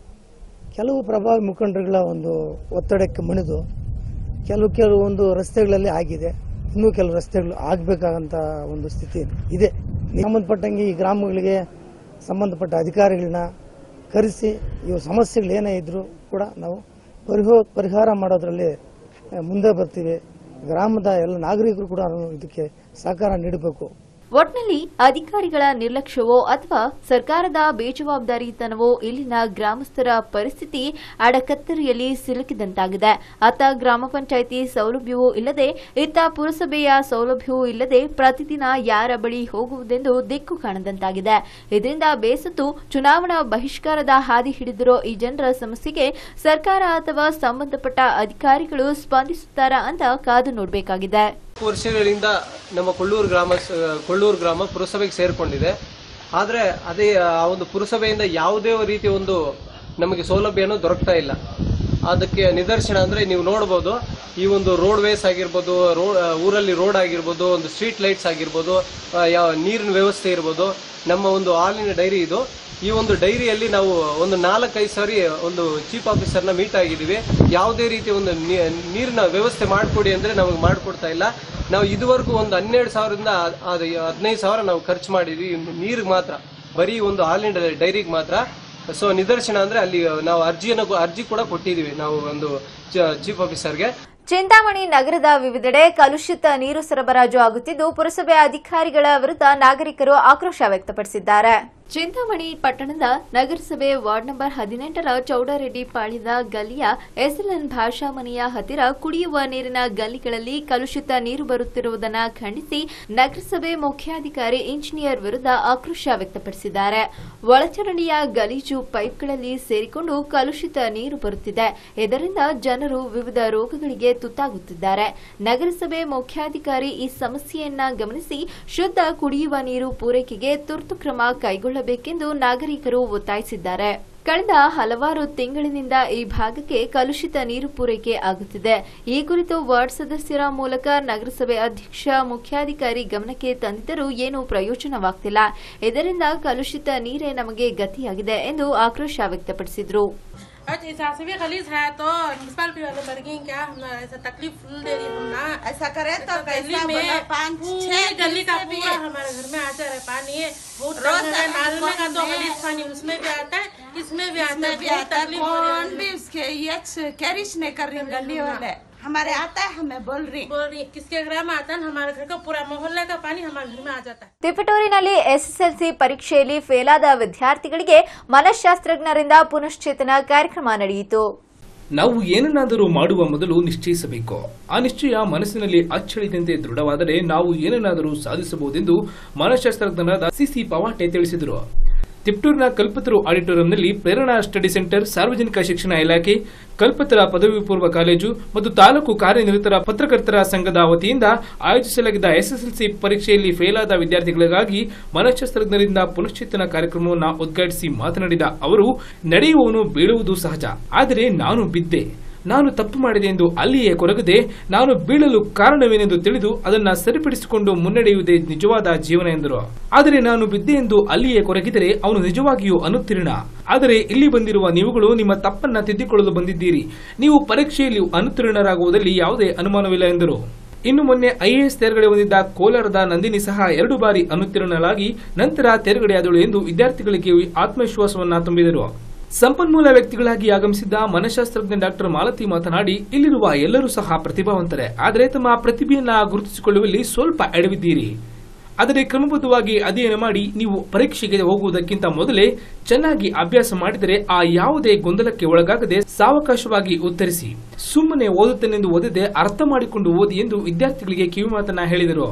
[SPEAKER 15] ಕೆಲವು ಪ್ರಭಾವಿ ಮುಖಂಡರುಗಳ ಒಂದು ಒತ್ತಡಕ್ಕೆ ಮಣಿದು ಕೆಲವು ಕೆಲವೊಂದು ರಸ್ತೆಗಳಲ್ಲಿ ಆಗಿದೆ ಇನ್ನೂ ಕೆಲವು ರಸ್ತೆಗಳು ಆಗಬೇಕಾಗಂತ ಒಂದು ಸ್ಥಿತಿ ಇದೆ ಸಂಬಂಧಪಟ್ಟಂಗೆ ಈ ಗ್ರಾಮಗಳಿಗೆ ಸಂಬಂಧಪಟ್ಟ ಅಧಿಕಾರಿಗಳನ್ನ ಕರೆಸಿ ಇವು ಸಮಸ್ಯೆಗಳು ಏನೇ ಇದ್ರೂ ಕೂಡ ನಾವು ಪರಿಹೋ ಪರಿಹಾರ ಮಾಡೋದ್ರಲ್ಲಿ ಆ, ಮುಂದೆ ಬರ್ತೀವಿ ಗ್ರಾಮದ ಎಲ್ಲ ನಾಗರಿಕರು ಕೂಡ ಇದಕ್ಕೆ ಸಹಕಾರ ನೀಡಬೇಕು
[SPEAKER 12] ಒಟ್ನಲ್ಲಿ ಅಧಿಕಾರಿಗಳ ನಿರ್ಲಕ್ಷ್ಯವೋ ಅಥವಾ ಸರ್ಕಾರದ ಬೇಜವಾಬ್ದಾರಿತನವೋ ಇಲ್ಲಿನ ಗ್ರಾಮಸ್ಥರ ಪರಿಸ್ಥಿತಿ ಅಡಕತ್ತರಿಯಲ್ಲಿ ಸಿಲುಕಿದಂತಾಗಿದೆ ಅತ್ತ ಗ್ರಾಮ ಪಂಚಾಯಿತಿ ಸೌಲಭ್ಯವೂ ಇಲ್ಲದೆ ಇತ್ತ ಪುರಸಭೆಯ ಸೌಲಭ್ಯವೂ ಇಲ್ಲದೆ ಪ್ರತಿದಿನ ಯಾರ ಬಳಿ ಹೋಗುವುದೆಂದು ದಿಕ್ಕು ಕಾಣದಂತಾಗಿದೆ ಇದರಿಂದ ಬೇಸತ್ತು ಚುನಾವಣಾ ಬಹಿಷ್ಕಾರದ ಹಾದಿ ಹಿಡಿದಿರೋ ಈ ಜನರ ಸಮಸ್ಯೆಗೆ ಸರ್ಕಾರ ಅಥವಾ ಸಂಬಂಧಪಟ್ಟ ಅಧಿಕಾರಿಗಳು ಸ್ಪಂದಿಸುತ್ತಾರಾ ಅಂತ ಕಾದು ನೋಡಬೇಕಾಗಿದೆ
[SPEAKER 13] ವರ್ಷಗಳಿಂದ ನಮ್ಮ ಕೊಳ್ಳೂರು ಗ್ರಾಮ ಕೊಳ್ಳೂರು ಗ್ರಾಮ ಪುರಸಭೆಗೆ ಸೇರಿಕೊಂಡಿದೆ ಆದರೆ ಅದೇ ಆ ಒಂದು ಪುರಸಭೆಯಿಂದ ಯಾವುದೇ ರೀತಿಯ ಒಂದು ನಮಗೆ ಸೌಲಭ್ಯನೂ ದೊರಕ್ತಾ ಇಲ್ಲ ಅದಕ್ಕೆ ನಿದರ್ಶನ ಅಂದರೆ ನೀವು ನೋಡ್ಬೋದು ಈ ಒಂದು ರೋಡ್ ವೇಸ್ ಆಗಿರ್ಬೋದು ರೋ ಊರಲ್ಲಿ ರೋಡ್ ಆಗಿರ್ಬೋದು ಒಂದು ಸ್ಟ್ರೀಟ್ ಲೈಟ್ಸ್ ಆಗಿರ್ಬೋದು ಆ, ಯಾವ ನೀರಿನ ವ್ಯವಸ್ಥೆ ಇರ್ಬೋದು ನಮ್ಮ ಒಂದು ಹಾಲಿನ ಡೈರಿ ಇದು ಈ ಒಂದು ಡೈರಿಯಲ್ಲಿ ನಾವು ಒಂದು ನಾಲ್ಕೈದು ಸಾರಿ ಒಂದು ಚೀಫ್ ಆಫೀಸರ್ನ ಮೀಟ್ ಆಗಿದ್ದೀವಿ ಯಾವುದೇ ರೀತಿಯ ಒಂದು ನೀ- ನೀರಿನ ವ್ಯವಸ್ಥೆ ಮಾಡಿಕೊಡಿ ಅಂದರೆ ನಮಗೆ ಮಾಡಿಕೊಡ್ತಾ ಇಲ್ಲ ನಾವು ಇದುವರೆಗೂ ಒಂದು ಹನ್ನೆರಡು ಸಾವಿರದಿಂದ ಅದು ಹದಿನೈದು ಸಾವಿರ ನಾವು ಖರ್ಚು ಮಾಡಿದ್ವಿ ನೀರಿಗೆ ಮಾತ್ರ ಬರೀ ಒಂದು ಹಾಲಿನ ಡೈರಿಗೆ ಮಾತ್ರ ಸೊ ನಿದರ್ಶನ ಅಂದರೆ ಅಲ್ಲಿ ನಾವು ಅರ್ಜಿಯನ್ನು ಅರ್ಜಿ ಕೂಡ ಕೊಟ್ಟಿದ್ದೀವಿ ನಾವು ಒಂದು ಚೀಫ್ ಆಫೀಸರ್ಗೆ
[SPEAKER 1] ಚಿಂತಾಮಣಿ ನಗರದ ವಿವಿಧೆಡೆ ಕಲುಷಿತ ನೀರು ಸರಬರಾಜು ಆಗುತ್ತಿದ್ದು ಪುರಸಭೆ ಅಧಿಕಾರಿಗಳ ವಿರುದ್ಧ ನಾಗರಿಕರು ಆಕ್ರೋಶ ವ್ಯಕ್ತಪಡಿಸಿದ್ದಾರೆ
[SPEAKER 12] ಚಿಂತಾಮಣಿ ಪಟ್ಟಣದ ನಗರಸಭೆ ವಾರ್ಡ್ ನಂಬರ್ ಹದಿನೆಂಟರ ಚೌಡರೆಡ್ಡಿ ಪಾಳ್ಯದ ಗಲ್ಲಿಯ ಎಸ್ಎಲ್ಎನ್ ಭಾಷಾ ಮನೆಯ ಹತ್ತಿರ ಕುಡಿಯುವ ನೀರಿನ ಗಲ್ಲಿಗಳಲ್ಲಿ ಕಲುಷಿತ ನೀರು ಬರುತ್ತಿರುವುದನ್ನು ಖಂಡಿಸಿ ನಗರಸಭೆ ಮುಖ್ಯಾಧಿಕಾರಿ ಇಂಜಿನಿಯರ್ ವಿರುದ್ಧ ಆಕ್ರೋಶ ವ್ಯಕ್ತಪಡಿಸಿದ್ದಾರೆ ಒಳಚರಂಡಿಯ ಗಲೀಜು ಪೈಪ್ಗಳಲ್ಲಿ ಸೇರಿಕೊಂಡು ಕಲುಷಿತ ನೀರು ಬರುತ್ತಿದೆ ಇದರಿಂದ ಜನರು ವಿವಿಧ ರೋಗಗಳಿಗೆ ತುತ್ತಾಗುತ್ತಿದ್ದಾರೆ ನಗರಸಭೆ ಮುಖ್ಯಾಧಿಕಾರಿ ಈ ಸಮಸ್ಯೆಯನ್ನ ಗಮನಿಸಿ ಶುದ್ಧ ಕುಡಿಯುವ ನೀರು ಪೂರೈಕೆಗೆ ತುರ್ತು ಕ್ರಮ ಕೈಗೊಳ್ಳಬೇಕೆಂದು ನಾಗರಿಕರು ಒತ್ತಾಯಿಸಿದ್ದಾರೆ ಕಳೆದ ಹಲವಾರು ತಿಂಗಳಿನಿಂದ ಈ ಭಾಗಕ್ಕೆ ಕಲುಷಿತ ನೀರು ಪೂರೈಕೆ ಆಗುತ್ತಿದೆ ಈ ಕುರಿತು ವಾರ್ಡ್ ಸದಸ್ಯರ ಮೂಲಕ ನಗರಸಭೆ ಅಧ್ಯಕ್ಷ ಮುಖ್ಯಾಧಿಕಾರಿ ಗಮನಕ್ಕೆ ತಂದಿದ್ದರೂ ಏನೂ ಪ್ರಯೋಜನವಾಗ್ತಿಲ್ಲ ಇದರಿಂದ ಕಲುಷಿತ ನೀರೇ ನಮಗೆ ಗತಿಯಾಗಿದೆ ಎಂದು ಆಕ್ರೋಶ ವ್ಯಕ್ತಪಡಿಸಿದರು
[SPEAKER 16] अच्छा हिसाब से भी गलीज है तो म्यूनसिपालिटी वाले बढ़ गई क्या हम ऐसा तकलीफ फुल दे रही हम ना
[SPEAKER 17] ऐसा करे तो
[SPEAKER 16] गली
[SPEAKER 17] कैसा
[SPEAKER 16] में
[SPEAKER 17] बोला, पाँच,
[SPEAKER 16] पूरी
[SPEAKER 17] छह
[SPEAKER 16] गली का
[SPEAKER 17] दिन से भी
[SPEAKER 16] पूरा
[SPEAKER 17] है।
[SPEAKER 16] हमारे घर में आता है पानी बहुत
[SPEAKER 17] रोज
[SPEAKER 16] तंग है
[SPEAKER 17] तक
[SPEAKER 16] नाल में का तो
[SPEAKER 17] में-
[SPEAKER 16] गलीज पानी उसमें भी आता है इसमें भी आता है
[SPEAKER 17] इसमें भी
[SPEAKER 16] बहुत
[SPEAKER 17] आता है
[SPEAKER 16] तकलीफ हो रही है
[SPEAKER 17] कौन भी उसके ये कैरिश नहीं कर रही गली वाले हमारे आता है हमें बोल रही
[SPEAKER 16] बोल रही है, किसके घर में आता है ना, हमारे घर का पूरा मोहल्ले का पानी हमारे घर में आ जाता है
[SPEAKER 1] ತಿಪಟೂರಿನಲ್ಲಿ ಎಸ್ಎಸ್ಎಲ್ಸಿ ಪರೀಕ್ಷೆಯಲ್ಲಿ ಫೇಲಾದ ವಿದ್ಯಾರ್ಥಿಗಳಿಗೆ ಮನಃಶಾಸ್ತ್ರಜ್ಞರಿಂದ ಪುನಶ್ಚೇತನ ಕಾರ್ಯಕ್ರಮ ನಡೆಯಿತು
[SPEAKER 2] ನಾವು ಏನನ್ನಾದರೂ ಮಾಡುವ ಮೊದಲು ನಿಶ್ಚಯಿಸಬೇಕು ಆ ನಿಶ್ಚಯ ಮನಸ್ಸಿನಲ್ಲಿ ಅಚ್ಚಳಿದಂತೆ ದೃಢವಾದರೆ ನಾವು ಏನನ್ನಾದರೂ ಸಾಧಿಸಬಹುದೆಂದು ಮನಃಶಾಸ್ತ್ರಜ್ಞರಾದ ಸಿಸಿ ಪವಾಟೆ ತಿಳಿಸಿದರು ತಿಪ್ಟೂರಿನ ಕಲ್ಪತರು ಆಡಿಟೋರಿಯಂನಲ್ಲಿ ಪ್ರೇರಣಾ ಸ್ಟಡಿ ಸೆಂಟರ್ ಸಾರ್ವಜನಿಕ ಶಿಕ್ಷಣ ಇಲಾಖೆ ಕಲ್ಪತರ ಪದವಿ ಪೂರ್ವ ಕಾಲೇಜು ಮತ್ತು ತಾಲೂಕು ಕಾರ್ಯನಿರತರ ಪತ್ರಕರ್ತರ ಸಂಘದ ವತಿಯಿಂದ ಆಯೋಜಿಸಲಾಗಿದ್ದ ಎಸ್ಎಸ್ಎಲ್ಸಿ ಪರೀಕ್ಷೆಯಲ್ಲಿ ಫೇಲಾದ ವಿದ್ಯಾರ್ಥಿಗಳಿಗಾಗಿ ಮನಃಶಾಸ್ತ್ರಜ್ಞರಿಂದ ಪುನಶ್ಚೇತನ ಕಾರ್ಯಕ್ರಮವನ್ನು ಉದ್ಘಾಟಿಸಿ ಮಾತನಾಡಿದ ಅವರು ನಡೆಯುವವನು ಬೀಳುವುದು ಸಹಜ ಆದರೆ ನಾನು ಬಿದ್ದೆ ನಾನು ತಪ್ಪು ಮಾಡಿದೆ ಎಂದು ಅಲ್ಲಿಯೇ ಕೊರಗದೆ ನಾನು ಬೀಳಲು ಕಾರಣವೇನೆಂದು ತಿಳಿದು ಅದನ್ನ ಸರಿಪಡಿಸಿಕೊಂಡು ಮುನ್ನಡೆಯುವುದೇ ನಿಜವಾದ ಜೀವನ ಎಂದರು ಆದರೆ ನಾನು ಬಿದ್ದೆ ಎಂದು ಅಲ್ಲಿಯೇ ಕೊರಗಿದರೆ ಅವನು ನಿಜವಾಗಿಯೂ ಅನುತ್ತೀರ್ಣ ಆದರೆ ಇಲ್ಲಿ ಬಂದಿರುವ ನೀವುಗಳು ನಿಮ್ಮ ತಪ್ಪನ್ನ ತಿದ್ದಿಕೊಳ್ಳಲು ಬಂದಿದ್ದೀರಿ ನೀವು ಪರೀಕ್ಷೆಯಲ್ಲಿ ಅನುತ್ತೀರ್ಣರಾಗುವುದರಲ್ಲಿ ಯಾವುದೇ ಅನುಮಾನವಿಲ್ಲ ಎಂದರು ಇನ್ನು ಮೊನ್ನೆ ಐಎಎಸ್ ತೇರ್ಗಡೆ ಹೊಂದಿದ್ದ ಕೋಲಾರದ ನಂದಿನಿ ಸಹ ಎರಡು ಬಾರಿ ಅನುತ್ತೀರ್ಣಲಾಗಿ ನಂತರ ತೇರ್ಗಡೆಯಾದಳು ಎಂದು ವಿದ್ಯಾರ್ಥಿಗಳಿಗೆ ಆತ್ಮವಿಶ್ವಾಸವನ್ನ ತುಂಬಿದರು ಸಂಪನ್ಮೂಲ ವ್ಯಕ್ತಿಗಳಾಗಿ ಆಗಮಿಸಿದ್ದ ಮನಃಶಾಸ್ತ್ರಜ್ಞ ಡಾಕ್ಟರ್ ಮಾಲತಿ ಮಾತನಾಡಿ ಇಲ್ಲಿರುವ ಎಲ್ಲರೂ ಸಹ ಪ್ರತಿಭಾವಂತರೇ ಆದರೆ ತಮ್ಮ ಪ್ರತಿಭೆಯನ್ನ ಗುರುತಿಸಿಕೊಳ್ಳುವಲ್ಲಿ ಸ್ವಲ್ಪ ಎಡವಿದ್ದೀರಿ ಆದರೆ ಕ್ರಮಬದ್ಧವಾಗಿ ಅಧ್ಯಯನ ಮಾಡಿ ನೀವು ಪರೀಕ್ಷೆಗೆ ಹೋಗುವುದಕ್ಕಿಂತ ಮೊದಲೇ ಚೆನ್ನಾಗಿ ಅಭ್ಯಾಸ ಮಾಡಿದರೆ ಆ ಯಾವುದೇ ಗೊಂದಲಕ್ಕೆ ಒಳಗಾಗದೆ ಸಾವಕಾಶವಾಗಿ ಉತ್ತರಿಸಿ ಸುಮ್ಮನೆ ಓದುತ್ತೇನೆಂದು ಓದದೆ ಅರ್ಥ ಮಾಡಿಕೊಂಡು ಓದಿ ಎಂದು ವಿದ್ಯಾರ್ಥಿಗಳಿಗೆ ಕಿವಿಮಾತನ್ನ ಹೇಳಿದರು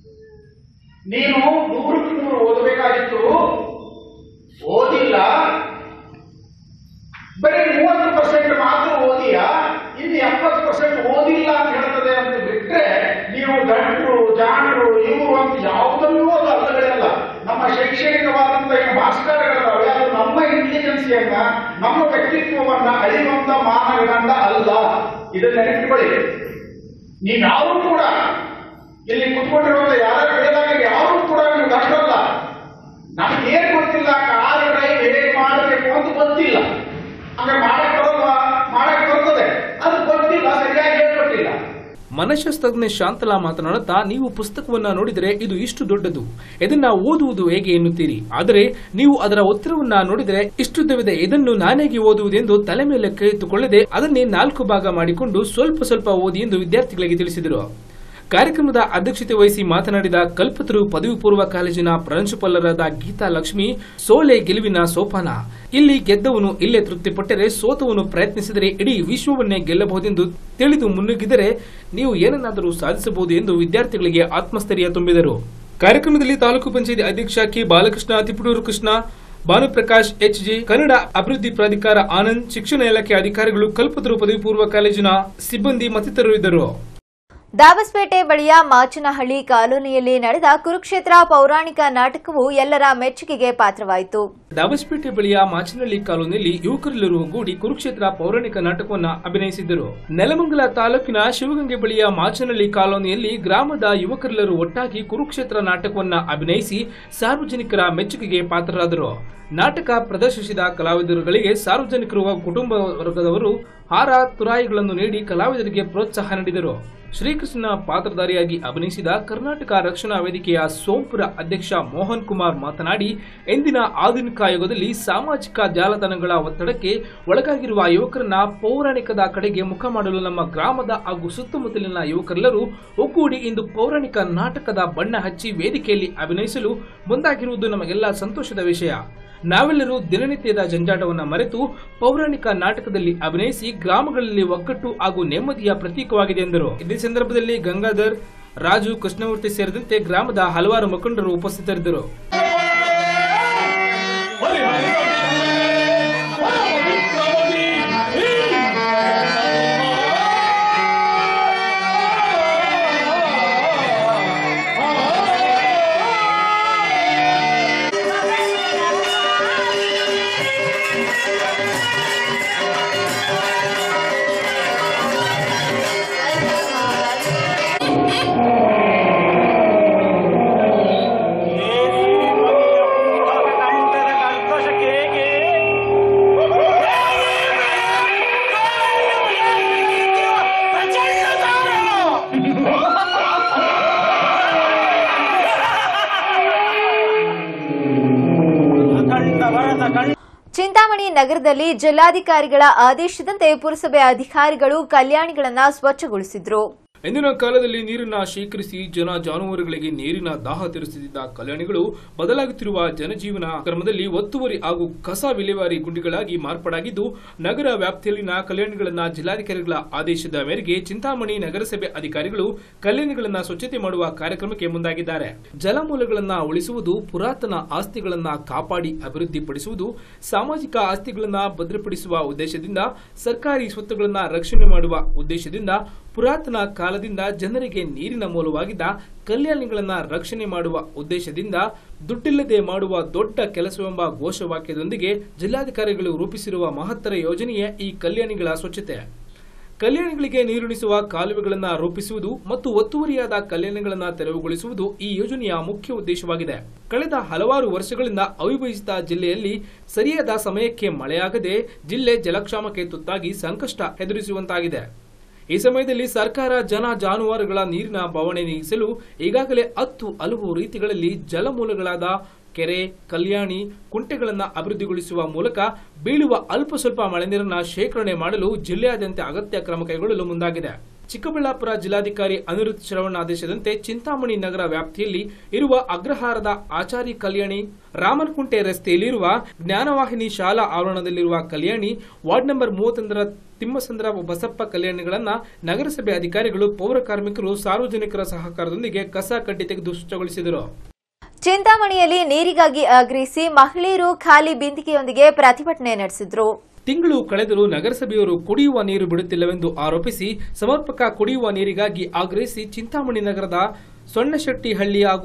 [SPEAKER 18] ನೀನು ನೂರಕ್ಕೆ ನೂರು ಓದಬೇಕಾಗಿತ್ತು ಓದಿಲ್ಲ ಬರೀ ಮೂವತ್ತು ಪರ್ಸೆಂಟ್ ಮಾತ್ರ ಓದಿಯಾ ಇನ್ನು ಎಪ್ಪತ್ತು ಪರ್ಸೆಂಟ್ ಓದಿಲ್ಲ ಅಂತ ಹೇಳ್ತದೆ ಅಂತ ಬಿಟ್ರೆ ನೀವು ಗಂಟರು ಜಾಣರು ಇವರು ಅಂತ ಯಾವುದನ್ನೂ ಅದು ಅರ್ಥಗಳಿಲ್ಲ ನಮ್ಮ ಶೈಕ್ಷಣಿಕವಾದಂತ ಏನು ಭಾಸ್ಕರಗಳಿದಾವೆ ಅದು ನಮ್ಮ ಇಂಟೆಲಿಜೆನ್ಸಿಯನ್ನ ನಮ್ಮ ವ್ಯಕ್ತಿತ್ವವನ್ನ ಅಳಿಯುವಂತ ಮಾನದಂಡ ಅಲ್ಲ ಇದನ್ನ ನೆನಪಿಕೊಳ್ಳಿ ನೀವು ಯಾರು ಕೂಡ ಇಲ್ಲಿ ಕುತ್ಕೊಂಡಿರುವಂತ ಯಾರು ಹೇಳಿದಾಗ ಯಾರು ಕೂಡ ನೀವು ಕಷ್ಟಲ್ಲ ನಮ್ಗೆ ಏನ್ ಗೊತ್ತಿಲ್ಲ ಕಾರ್ ಡ್ರೈವ್ ಹೇಗೆ ಮಾಡಬೇಕು ಅಂತ ಆಮೇಲೆ ಮಾಡಕ್ ಬರೋದು ಮಾಡಕ್ ಬರ್ತದೆ ಅದು ಗೊತ್ತಿಲ್ಲ ಸರಿಯಾಗಿ ಹೇಳ್ಕೊಟ್ಟಿಲ್ಲ
[SPEAKER 2] ಮನಶಾಸ್ತ್ರಜ್ಞ ಶಾಂತಲಾ ಮಾತನಾಡುತ್ತಾ ನೀವು ಪುಸ್ತಕವನ್ನ ನೋಡಿದರೆ ಇದು ಇಷ್ಟು ದೊಡ್ಡದು ಇದನ್ನ ಓದುವುದು ಹೇಗೆ ಎನ್ನುತ್ತೀರಿ ಆದರೆ ನೀವು ಅದರ ಉತ್ತರವನ್ನ ನೋಡಿದರೆ ಇಷ್ಟುದ್ದವಿದೆ ಇದನ್ನು ನಾನೇಗೆ ಓದುವುದೆಂದು ತಲೆ ಮೇಲೆ ಕೈತುಕೊಳ್ಳದೆ ಅದನ್ನೇ ನಾಲ್ಕು ಭಾಗ ಮಾಡಿಕೊಂಡು ಸ್ವಲ್ಪ ಸ್ವಲ್ಪ ಓದಿ ಎಂದು ವಿದ್ಯಾರ್ಥಿಗಳಿಗೆ ತಿಳಿಸಿದರು ಕಾರ್ಯಕ್ರಮದ ಅಧ್ಯಕ್ಷತೆ ವಹಿಸಿ ಮಾತನಾಡಿದ ಕಲ್ಪತರು ಪದವಿ ಪೂರ್ವ ಕಾಲೇಜಿನ ಪ್ರಾಂಶುಪಾಲರಾದ ಗೀತಾ ಲಕ್ಷ್ಮಿ ಸೋಲೆ ಗೆಲುವಿನ ಸೋಪಾನ ಇಲ್ಲಿ ಗೆದ್ದವನು ಇಲ್ಲೇ ತೃಪ್ತಿಪಟ್ಟರೆ ಸೋತವನು ಪ್ರಯತ್ನಿಸಿದರೆ ಇಡೀ ವಿಶ್ವವನ್ನೇ ಗೆಲ್ಲಬಹುದೆಂದು ತಿಳಿದು ಮುನ್ನುಗ್ಗಿದರೆ ನೀವು ಏನನ್ನಾದರೂ ಸಾಧಿಸಬಹುದು ಎಂದು ವಿದ್ಯಾರ್ಥಿಗಳಿಗೆ ಆತ್ಮಸ್ಥೈರ್ಯ ತುಂಬಿದರು ಕಾರ್ಯಕ್ರಮದಲ್ಲಿ ತಾಲೂಕು ಪಂಚಾಯತ್ ಅಧ್ಯಕ್ಷ ಕೆ ಬಾಲಕೃಷ್ಣ ತಿಪಟೂರು ಕೃಷ್ಣ ಭಾನುಪ್ರಕಾಶ್ ಎಚ್ಜಿ ಕನ್ನಡ ಅಭಿವೃದ್ಧಿ ಪ್ರಾಧಿಕಾರ ಆನಂದ್ ಶಿಕ್ಷಣ ಇಲಾಖೆ ಅಧಿಕಾರಿಗಳು ಕಲ್ಪತರು ಪದವಿ ಪೂರ್ವ ಕಾಲೇಜಿನ ಸಿಬ್ಬಂದಿ ಮತ್ತಿತರರು ಇದ್ದರು
[SPEAKER 1] ದಾಬಸ್ಪೇಟೆ ಬಳಿಯ ಮಾಚನಹಳ್ಳಿ ಕಾಲೋನಿಯಲ್ಲಿ ನಡೆದ ಕುರುಕ್ಷೇತ್ರ ಪೌರಾಣಿಕ ನಾಟಕವು ಎಲ್ಲರ ಮೆಚ್ಚುಗೆಗೆ ಪಾತ್ರವಾಯಿತು
[SPEAKER 2] ದಾಬಸ್ಪೇಟೆ ಬಳಿಯ ಮಾಚನಹಳ್ಳಿ ಕಾಲೋನಿಯಲ್ಲಿ ಯುವಕರೆಲ್ಲರೂ ಒಗ್ಗೂಡಿ ಕುರುಕ್ಷೇತ್ರ ಪೌರಾಣಿಕ ನಾಟಕವನ್ನು ಅಭಿನಯಿಸಿದರು ನೆಲಮಂಗಲ ತಾಲೂಕಿನ ಶಿವಗಂಗೆ ಬಳಿಯ ಮಾಚನಹಳ್ಳಿ ಕಾಲೋನಿಯಲ್ಲಿ ಗ್ರಾಮದ ಯುವಕರೆಲ್ಲರೂ ಒಟ್ಟಾಗಿ ಕುರುಕ್ಷೇತ್ರ ನಾಟಕವನ್ನು ಅಭಿನಯಿಸಿ ಸಾರ್ವಜನಿಕರ ಮೆಚ್ಚುಗೆಗೆ ಪಾತ್ರರಾದರು ನಾಟಕ ಪ್ರದರ್ಶಿಸಿದ ಕಲಾವಿದರುಗಳಿಗೆ ಸಾರ್ವಜನಿಕರು ಹಾಗೂ ಕುಟುಂಬ ವರ್ಗದವರು ಹಾರ ತುರಾಯಿಗಳನ್ನು ನೀಡಿ ಕಲಾವಿದರಿಗೆ ಪ್ರೋತ್ಸಾಹ ನೀಡಿದರು ಶ್ರೀಕೃಷ್ಣನ ಪಾತ್ರಧಾರಿಯಾಗಿ ಅಭಿನಯಿಸಿದ ಕರ್ನಾಟಕ ರಕ್ಷಣಾ ವೇದಿಕೆಯ ಸೋಂಪುರ ಅಧ್ಯಕ್ಷ ಮೋಹನ್ ಕುಮಾರ್ ಮಾತನಾಡಿ ಎಂದಿನ ಆಧುನಿಕ ಯುಗದಲ್ಲಿ ಸಾಮಾಜಿಕ ಜಾಲತಾಣಗಳ ಒತ್ತಡಕ್ಕೆ ಒಳಗಾಗಿರುವ ಯುವಕರನ್ನ ಪೌರಾಣಿಕದ ಕಡೆಗೆ ಮುಖ ಮಾಡಲು ನಮ್ಮ ಗ್ರಾಮದ ಹಾಗೂ ಸುತ್ತಮುತ್ತಲಿನ ಯುವಕರೆಲ್ಲರೂ ಒಗ್ಗೂಡಿ ಇಂದು ಪೌರಾಣಿಕ ನಾಟಕದ ಬಣ್ಣ ಹಚ್ಚಿ ವೇದಿಕೆಯಲ್ಲಿ ಅಭಿನಯಿಸಲು ಮುಂದಾಗಿರುವುದು ನಮಗೆಲ್ಲ ಸಂತೋಷದ ವಿಷಯ ನಾವೆಲ್ಲರೂ ದಿನನಿತ್ಯದ ಜಂಜಾಟವನ್ನು ಮರೆತು ಪೌರಾಣಿಕ ನಾಟಕದಲ್ಲಿ ಅಭಿನಯಿಸಿ ಗ್ರಾಮಗಳಲ್ಲಿ ಒಗ್ಗಟ್ಟು ಹಾಗೂ ನೆಮ್ಮದಿಯ ಪ್ರತೀಕವಾಗಿದೆ ಎಂದರು ಇದೇ ಸಂದರ್ಭದಲ್ಲಿ ಗಂಗಾಧರ್ ರಾಜು ಕೃಷ್ಣಮೂರ್ತಿ ಸೇರಿದಂತೆ ಗ್ರಾಮದ ಹಲವಾರು ಮುಖಂಡರು ಉಪಸ್ಥಿತರಿದ್ದರು
[SPEAKER 1] ಚಿಂತಾಮಣಿ ನಗರದಲ್ಲಿ ಜಿಲ್ಲಾಧಿಕಾರಿಗಳ ಆದೇಶದಂತೆ ಪುರಸಭೆ ಅಧಿಕಾರಿಗಳು ಕಲ್ಯಾಣಿಗಳನ್ನ ಸ್ವಚ್ಛಗೊಳಿಸಿದ್ರು
[SPEAKER 2] ಇಂದಿನ ಕಾಲದಲ್ಲಿ ನೀರನ್ನ ಶೇಖರಿಸಿ ಜನ ಜಾನುವಾರುಗಳಿಗೆ ನೀರಿನ ದಾಹ ತೀರಿಸುತ್ತಿದ್ದ ಕಲ್ಯಾಣಿಗಳು ಬದಲಾಗುತ್ತಿರುವ ಜನಜೀವನ ಕ್ರಮದಲ್ಲಿ ಒತ್ತುವರಿ ಹಾಗೂ ಕಸ ವಿಲೇವಾರಿ ಗುಂಡಿಗಳಾಗಿ ಮಾರ್ಪಾಡಾಗಿದ್ದು ನಗರ ವ್ಯಾಪ್ತಿಯಲ್ಲಿನ ಕಲ್ಯಾಣಿಗಳನ್ನ ಜಿಲ್ಲಾಧಿಕಾರಿಗಳ ಆದೇಶದ ಮೇರೆಗೆ ಚಿಂತಾಮಣಿ ನಗರಸಭೆ ಅಧಿಕಾರಿಗಳು ಕಲ್ಯಾಣಿಗಳನ್ನ ಸ್ವಚ್ಛತೆ ಮಾಡುವ ಕಾರ್ಯಕ್ರಮಕ್ಕೆ ಮುಂದಾಗಿದ್ದಾರೆ ಜಲಮೂಲಗಳನ್ನ ಉಳಿಸುವುದು ಪುರಾತನ ಆಸ್ತಿಗಳನ್ನ ಕಾಪಾಡಿ ಅಭಿವೃದ್ಧಿಪಡಿಸುವುದು ಸಾಮಾಜಿಕ ಆಸ್ತಿಗಳನ್ನ ಭದ್ರಪಡಿಸುವ ಉದ್ದೇಶದಿಂದ ಸರ್ಕಾರಿ ಸ್ವತ್ತುಗಳನ್ನ ರಕ್ಷಣೆ ಮಾಡುವ ಉದ್ದೇಶದಿಂದ ಪುರಾತನ ಕಾಲದಿಂದ ಜನರಿಗೆ ನೀರಿನ ಮೂಲವಾಗಿದ್ದ ಕಲ್ಯಾಣಿಗಳನ್ನ ರಕ್ಷಣೆ ಮಾಡುವ ಉದ್ದೇಶದಿಂದ ದುಡ್ಡಿಲ್ಲದೆ ಮಾಡುವ ದೊಡ್ಡ ಕೆಲಸವೆಂಬ ಘೋಷವಾಕ್ಯದೊಂದಿಗೆ ಜಿಲ್ಲಾಧಿಕಾರಿಗಳು ರೂಪಿಸಿರುವ ಮಹತ್ತರ ಯೋಜನೆಯೇ ಈ ಕಲ್ಯಾಣಿಗಳ ಸ್ವಚ್ಛತೆ ಕಲ್ಯಾಣಿಗಳಿಗೆ ನೀರುಣಿಸುವ ಕಾಲುವೆಗಳನ್ನು ರೂಪಿಸುವುದು ಮತ್ತು ಒತ್ತುವರಿಯಾದ ಕಲ್ಯಾಣಿಗಳನ್ನು ತೆರವುಗೊಳಿಸುವುದು ಈ ಯೋಜನೆಯ ಮುಖ್ಯ ಉದ್ದೇಶವಾಗಿದೆ ಕಳೆದ ಹಲವಾರು ವರ್ಷಗಳಿಂದ ಅವಿಭಜಿತ ಜಿಲ್ಲೆಯಲ್ಲಿ ಸರಿಯಾದ ಸಮಯಕ್ಕೆ ಮಳೆಯಾಗದೆ ಜಿಲ್ಲೆ ಜಲಕ್ಷಾಮಕ್ಕೆ ತುತ್ತಾಗಿ ಸಂಕಷ್ಟ ಎದುರಿಸುವಂತಾಗಿದೆ ಈ ಸಮಯದಲ್ಲಿ ಸರ್ಕಾರ ಜನ ಜಾನುವಾರುಗಳ ನೀರಿನ ಬವಣೆ ನೀಗಿಸಲು ಈಗಾಗಲೇ ಹತ್ತು ಹಲವು ರೀತಿಗಳಲ್ಲಿ ಜಲಮೂಲಗಳಾದ ಕೆರೆ ಕಲ್ಯಾಣಿ ಕುಂಟೆಗಳನ್ನು ಅಭಿವೃದ್ಧಿಗೊಳಿಸುವ ಮೂಲಕ ಬೀಳುವ ಅಲ್ಪ ಸ್ವಲ್ಪ ಮಳೆ ನೀರನ್ನು ಶೇಖರಣೆ ಮಾಡಲು ಜಿಲ್ಲೆಯಾದ್ಯಂತ ಅಗತ್ಯ ಕ್ರಮ ಕೈಗೊಳ್ಳಲು ಮುಂದಾಗಿದೆ ಚಿಕ್ಕಬಳ್ಳಾಪುರ ಜಿಲ್ಲಾಧಿಕಾರಿ ಅನಿರುದ್ಧ ಶ್ರವಣ ಆದೇಶದಂತೆ ಚಿಂತಾಮಣಿ ನಗರ ವ್ಯಾಪ್ತಿಯಲ್ಲಿ ಇರುವ ಅಗ್ರಹಾರದ ಆಚಾರಿ ಕಲ್ಯಾಣಿ ರಾಮನ್ಕುಂಟೆ ರಸ್ತೆಯಲ್ಲಿರುವ ಜ್ಞಾನವಾಹಿನಿ ಶಾಲಾ ಆವರಣದಲ್ಲಿರುವ ಕಲ್ಯಾಣಿ ವಾರ್ಡ್ ನಂಬರ್ ಮೂವತ್ತೊಂದರ ತಿಮ್ಮಸಂದ್ರ ಬಸಪ್ಪ ಕಲ್ಯಾಣಿಗಳನ್ನ ನಗರಸಭೆ ಅಧಿಕಾರಿಗಳು ಪೌರ ಕಾರ್ಮಿಕರು ಸಾರ್ವಜನಿಕರ ಸಹಕಾರದೊಂದಿಗೆ ಕಸ ಕಡ್ಡಿ ತೆಗೆದು ಸ್ವಚ್ಛಗೊಳಿಸಿದರು
[SPEAKER 1] ಚಿಂತಾಮಣಿಯಲ್ಲಿ ನೀರಿಗಾಗಿ ಆಗ್ರಹಿಸಿ ಮಹಿಳೆಯರು ಖಾಲಿ ಬಿಂದಿಗೆಯೊಂದಿಗೆ ಪ್ರತಿಭಟನೆ ನಡೆಸಿದ್ರು
[SPEAKER 2] ತಿಂಗಳು ಕಳೆದರೂ ನಗರಸಭೆಯವರು ಕುಡಿಯುವ ನೀರು ಬಿಡುತ್ತಿಲ್ಲವೆಂದು ಆರೋಪಿಸಿ ಸಮರ್ಪಕ ಕುಡಿಯುವ ನೀರಿಗಾಗಿ ಆಗ್ರಹಿಸಿ ಚಿಂತಾಮಣಿ ನಗರದ ಸೊಣ್ಣಶೆಟ್ಟಿಹಳ್ಳಿ ಹಾಗೂ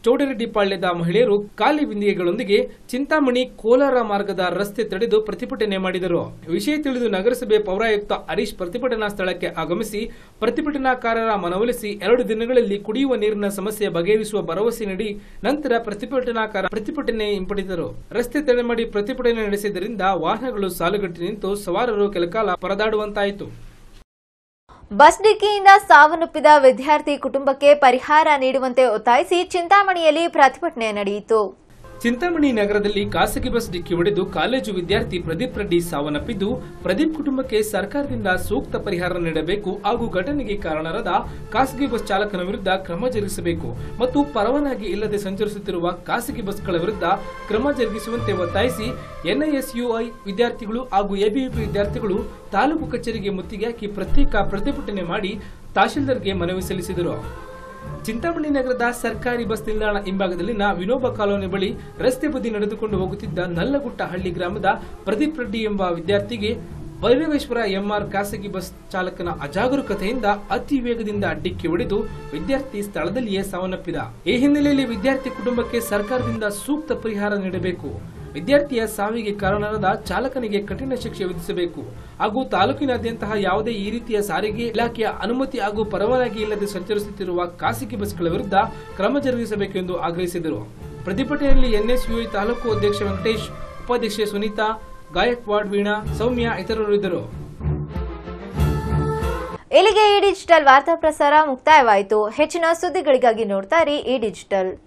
[SPEAKER 2] ಚೌಡರೆಡ್ಡಿಪಾಳ್ಯದ ಮಹಿಳೆಯರು ಖಾಲಿ ಬಿಂದಿಗೆಗಳೊಂದಿಗೆ ಚಿಂತಾಮಣಿ ಕೋಲಾರ ಮಾರ್ಗದ ರಸ್ತೆ ತಡೆದು ಪ್ರತಿಭಟನೆ ಮಾಡಿದರು ವಿಷಯ ತಿಳಿದು ನಗರಸಭೆ ಪೌರಾಯುಕ್ತ ಹರೀಶ್ ಪ್ರತಿಭಟನಾ ಸ್ಥಳಕ್ಕೆ ಆಗಮಿಸಿ ಪ್ರತಿಭಟನಾಕಾರರ ಮನವೊಲಿಸಿ ಎರಡು ದಿನಗಳಲ್ಲಿ ಕುಡಿಯುವ ನೀರಿನ ಸಮಸ್ಯೆ ಬಗೆಹರಿಸುವ ಭರವಸೆ ನೀಡಿ ನಂತರ ಪ್ರತಿಭಟನಾಕಾರ ಪ್ರತಿಭಟನೆ ಹಿಂಪಡೆದರು ರಸ್ತೆ ತಡೆ ಮಾಡಿ ಪ್ರತಿಭಟನೆ ನಡೆಸಿದ್ದರಿಂದ ವಾಹನಗಳು ಸಾಲುಗಟ್ಟಿ ನಿಂತು ಸವಾರರು ಕೆಲಕಾಲ ಪರದಾಡುವಂತಾಯಿತು
[SPEAKER 1] ಬಸ್ ಡಿಕ್ಕಿಯಿಂದ ಸಾವನ್ನಪ್ಪಿದ ವಿದ್ಯಾರ್ಥಿ ಕುಟುಂಬಕ್ಕೆ ಪರಿಹಾರ ನೀಡುವಂತೆ ಒತ್ತಾಯಿಸಿ ಚಿಂತಾಮಣಿಯಲ್ಲಿ ಪ್ರತಿಭಟನೆ ನಡೆಯಿತು
[SPEAKER 2] ಚಿಂತಾಮಣಿ ನಗರದಲ್ಲಿ ಖಾಸಗಿ ಬಸ್ ಡಿಕ್ಕಿ ಹೊಡೆದು ಕಾಲೇಜು ವಿದ್ಯಾರ್ಥಿ ಪ್ರದೀಪ್ ರೆಡ್ಡಿ ಸಾವನ್ನಪ್ಪಿದ್ದು ಪ್ರದೀಪ್ ಕುಟುಂಬಕ್ಕೆ ಸರ್ಕಾರದಿಂದ ಸೂಕ್ತ ಪರಿಹಾರ ನೀಡಬೇಕು ಹಾಗೂ ಘಟನೆಗೆ ಕಾರಣರಾದ ಖಾಸಗಿ ಬಸ್ ಚಾಲಕನ ವಿರುದ್ಧ ಕ್ರಮ ಜರುಗಿಸಬೇಕು ಮತ್ತು ಪರವಾನಗಿ ಇಲ್ಲದೆ ಸಂಚರಿಸುತ್ತಿರುವ ಖಾಸಗಿ ಬಸ್ಗಳ ವಿರುದ್ಧ ಕ್ರಮ ಜರುಗಿಸುವಂತೆ ಒತ್ತಾಯಿಸಿ ಎನ್ಐಎಸ್ಯುಐ ವಿದ್ಯಾರ್ಥಿಗಳು ಹಾಗೂ ಎಬಿವಿಪಿ ವಿದ್ಯಾರ್ಥಿಗಳು ತಾಲೂಕು ಕಚೇರಿಗೆ ಮುತ್ತಿಗೆ ಹಾಕಿ ಪ್ರತ್ಯೇಕ ಪ್ರತಿಭಟನೆ ಮಾಡಿ ತಹಶೀಲ್ದಾರ್ಗೆ ಮನವಿ ಸಲ್ಲಿಸಿದರು ಚಿಂತಾಮಣಿ ನಗರದ ಸರ್ಕಾರಿ ಬಸ್ ನಿಲ್ದಾಣ ಹಿಂಭಾಗದಲ್ಲಿನ ವಿನೋಬ ಕಾಲೋನಿ ಬಳಿ ರಸ್ತೆ ಬದಿ ನಡೆದುಕೊಂಡು ಹೋಗುತ್ತಿದ್ದ ನಲ್ಲಗುಟ್ಟ ಹಳ್ಳಿ ಗ್ರಾಮದ ಪ್ರದೀಪ್ ರೆಡ್ಡಿ ಎಂಬ ವಿದ್ಯಾರ್ಥಿಗೆ ಭೈರವೇಶ್ವರ ಎಂಆರ್ ಖಾಸಗಿ ಬಸ್ ಚಾಲಕನ ಅಜಾಗರೂಕತೆಯಿಂದ ಅತಿ ವೇಗದಿಂದ ಡಿಕ್ಕಿ ಹೊಡೆದು ವಿದ್ಯಾರ್ಥಿ ಸ್ಥಳದಲ್ಲಿಯೇ ಸಾವನ್ನಪ್ಪಿದ ಈ ಹಿನ್ನೆಲೆಯಲ್ಲಿ ವಿದ್ಯಾರ್ಥಿ ಕುಟುಂಬಕ್ಕೆ ಸರ್ಕಾರದಿಂದ ಸೂಕ್ತ ಪರಿಹಾರ ನೀಡಬೇಕು ವಿದ್ಯಾರ್ಥಿಯ ಸಾವಿಗೆ ಕಾರಣರಾದ ಚಾಲಕನಿಗೆ ಕಠಿಣ ಶಿಕ್ಷೆ ವಿಧಿಸಬೇಕು ಹಾಗೂ ತಾಲೂಕಿನಾದ್ಯಂತಹ ಯಾವುದೇ ಈ ರೀತಿಯ ಸಾರಿಗೆ ಇಲಾಖೆಯ ಅನುಮತಿ ಹಾಗೂ ಪರವಾನಗಿ ಇಲ್ಲದೆ ಸಂಚರಿಸುತ್ತಿರುವ ಖಾಸಗಿ ಬಸ್ಗಳ ವಿರುದ್ಧ ಕ್ರಮ ಜರುಗಿಸಬೇಕು ಎಂದು ಆಗ್ರಹಿಸಿದರು ಪ್ರತಿಭಟನೆಯಲ್ಲಿ ಎನ್ಎಸ್ಯುಐ ತಾಲೂಕು ಅಧ್ಯಕ್ಷ ವೆಂಕಟೇಶ್ ಉಪಾಧ್ಯಕ್ಷೆ ಸುನೀತಾ ಗಾಯಕ್ವಾಡ್ ವೀಣಾ ಸೌಮ್ಯ ಇತರರು ಇದ್ದರು
[SPEAKER 1] ಇಲ್ಲಿಗೆ ಈ ಡಿಜಿಟಲ್ ವಾರ್ತಾ ಪ್ರಸಾರ ಮುಕ್ತಾಯವಾಯಿತು ಹೆಚ್ಚಿನ ಸುದ್ದಿಗಳಿಗಾಗಿ ನೋಡ್ತಾ ಇರಿ ಈ ಡಿಜಿಟಲ್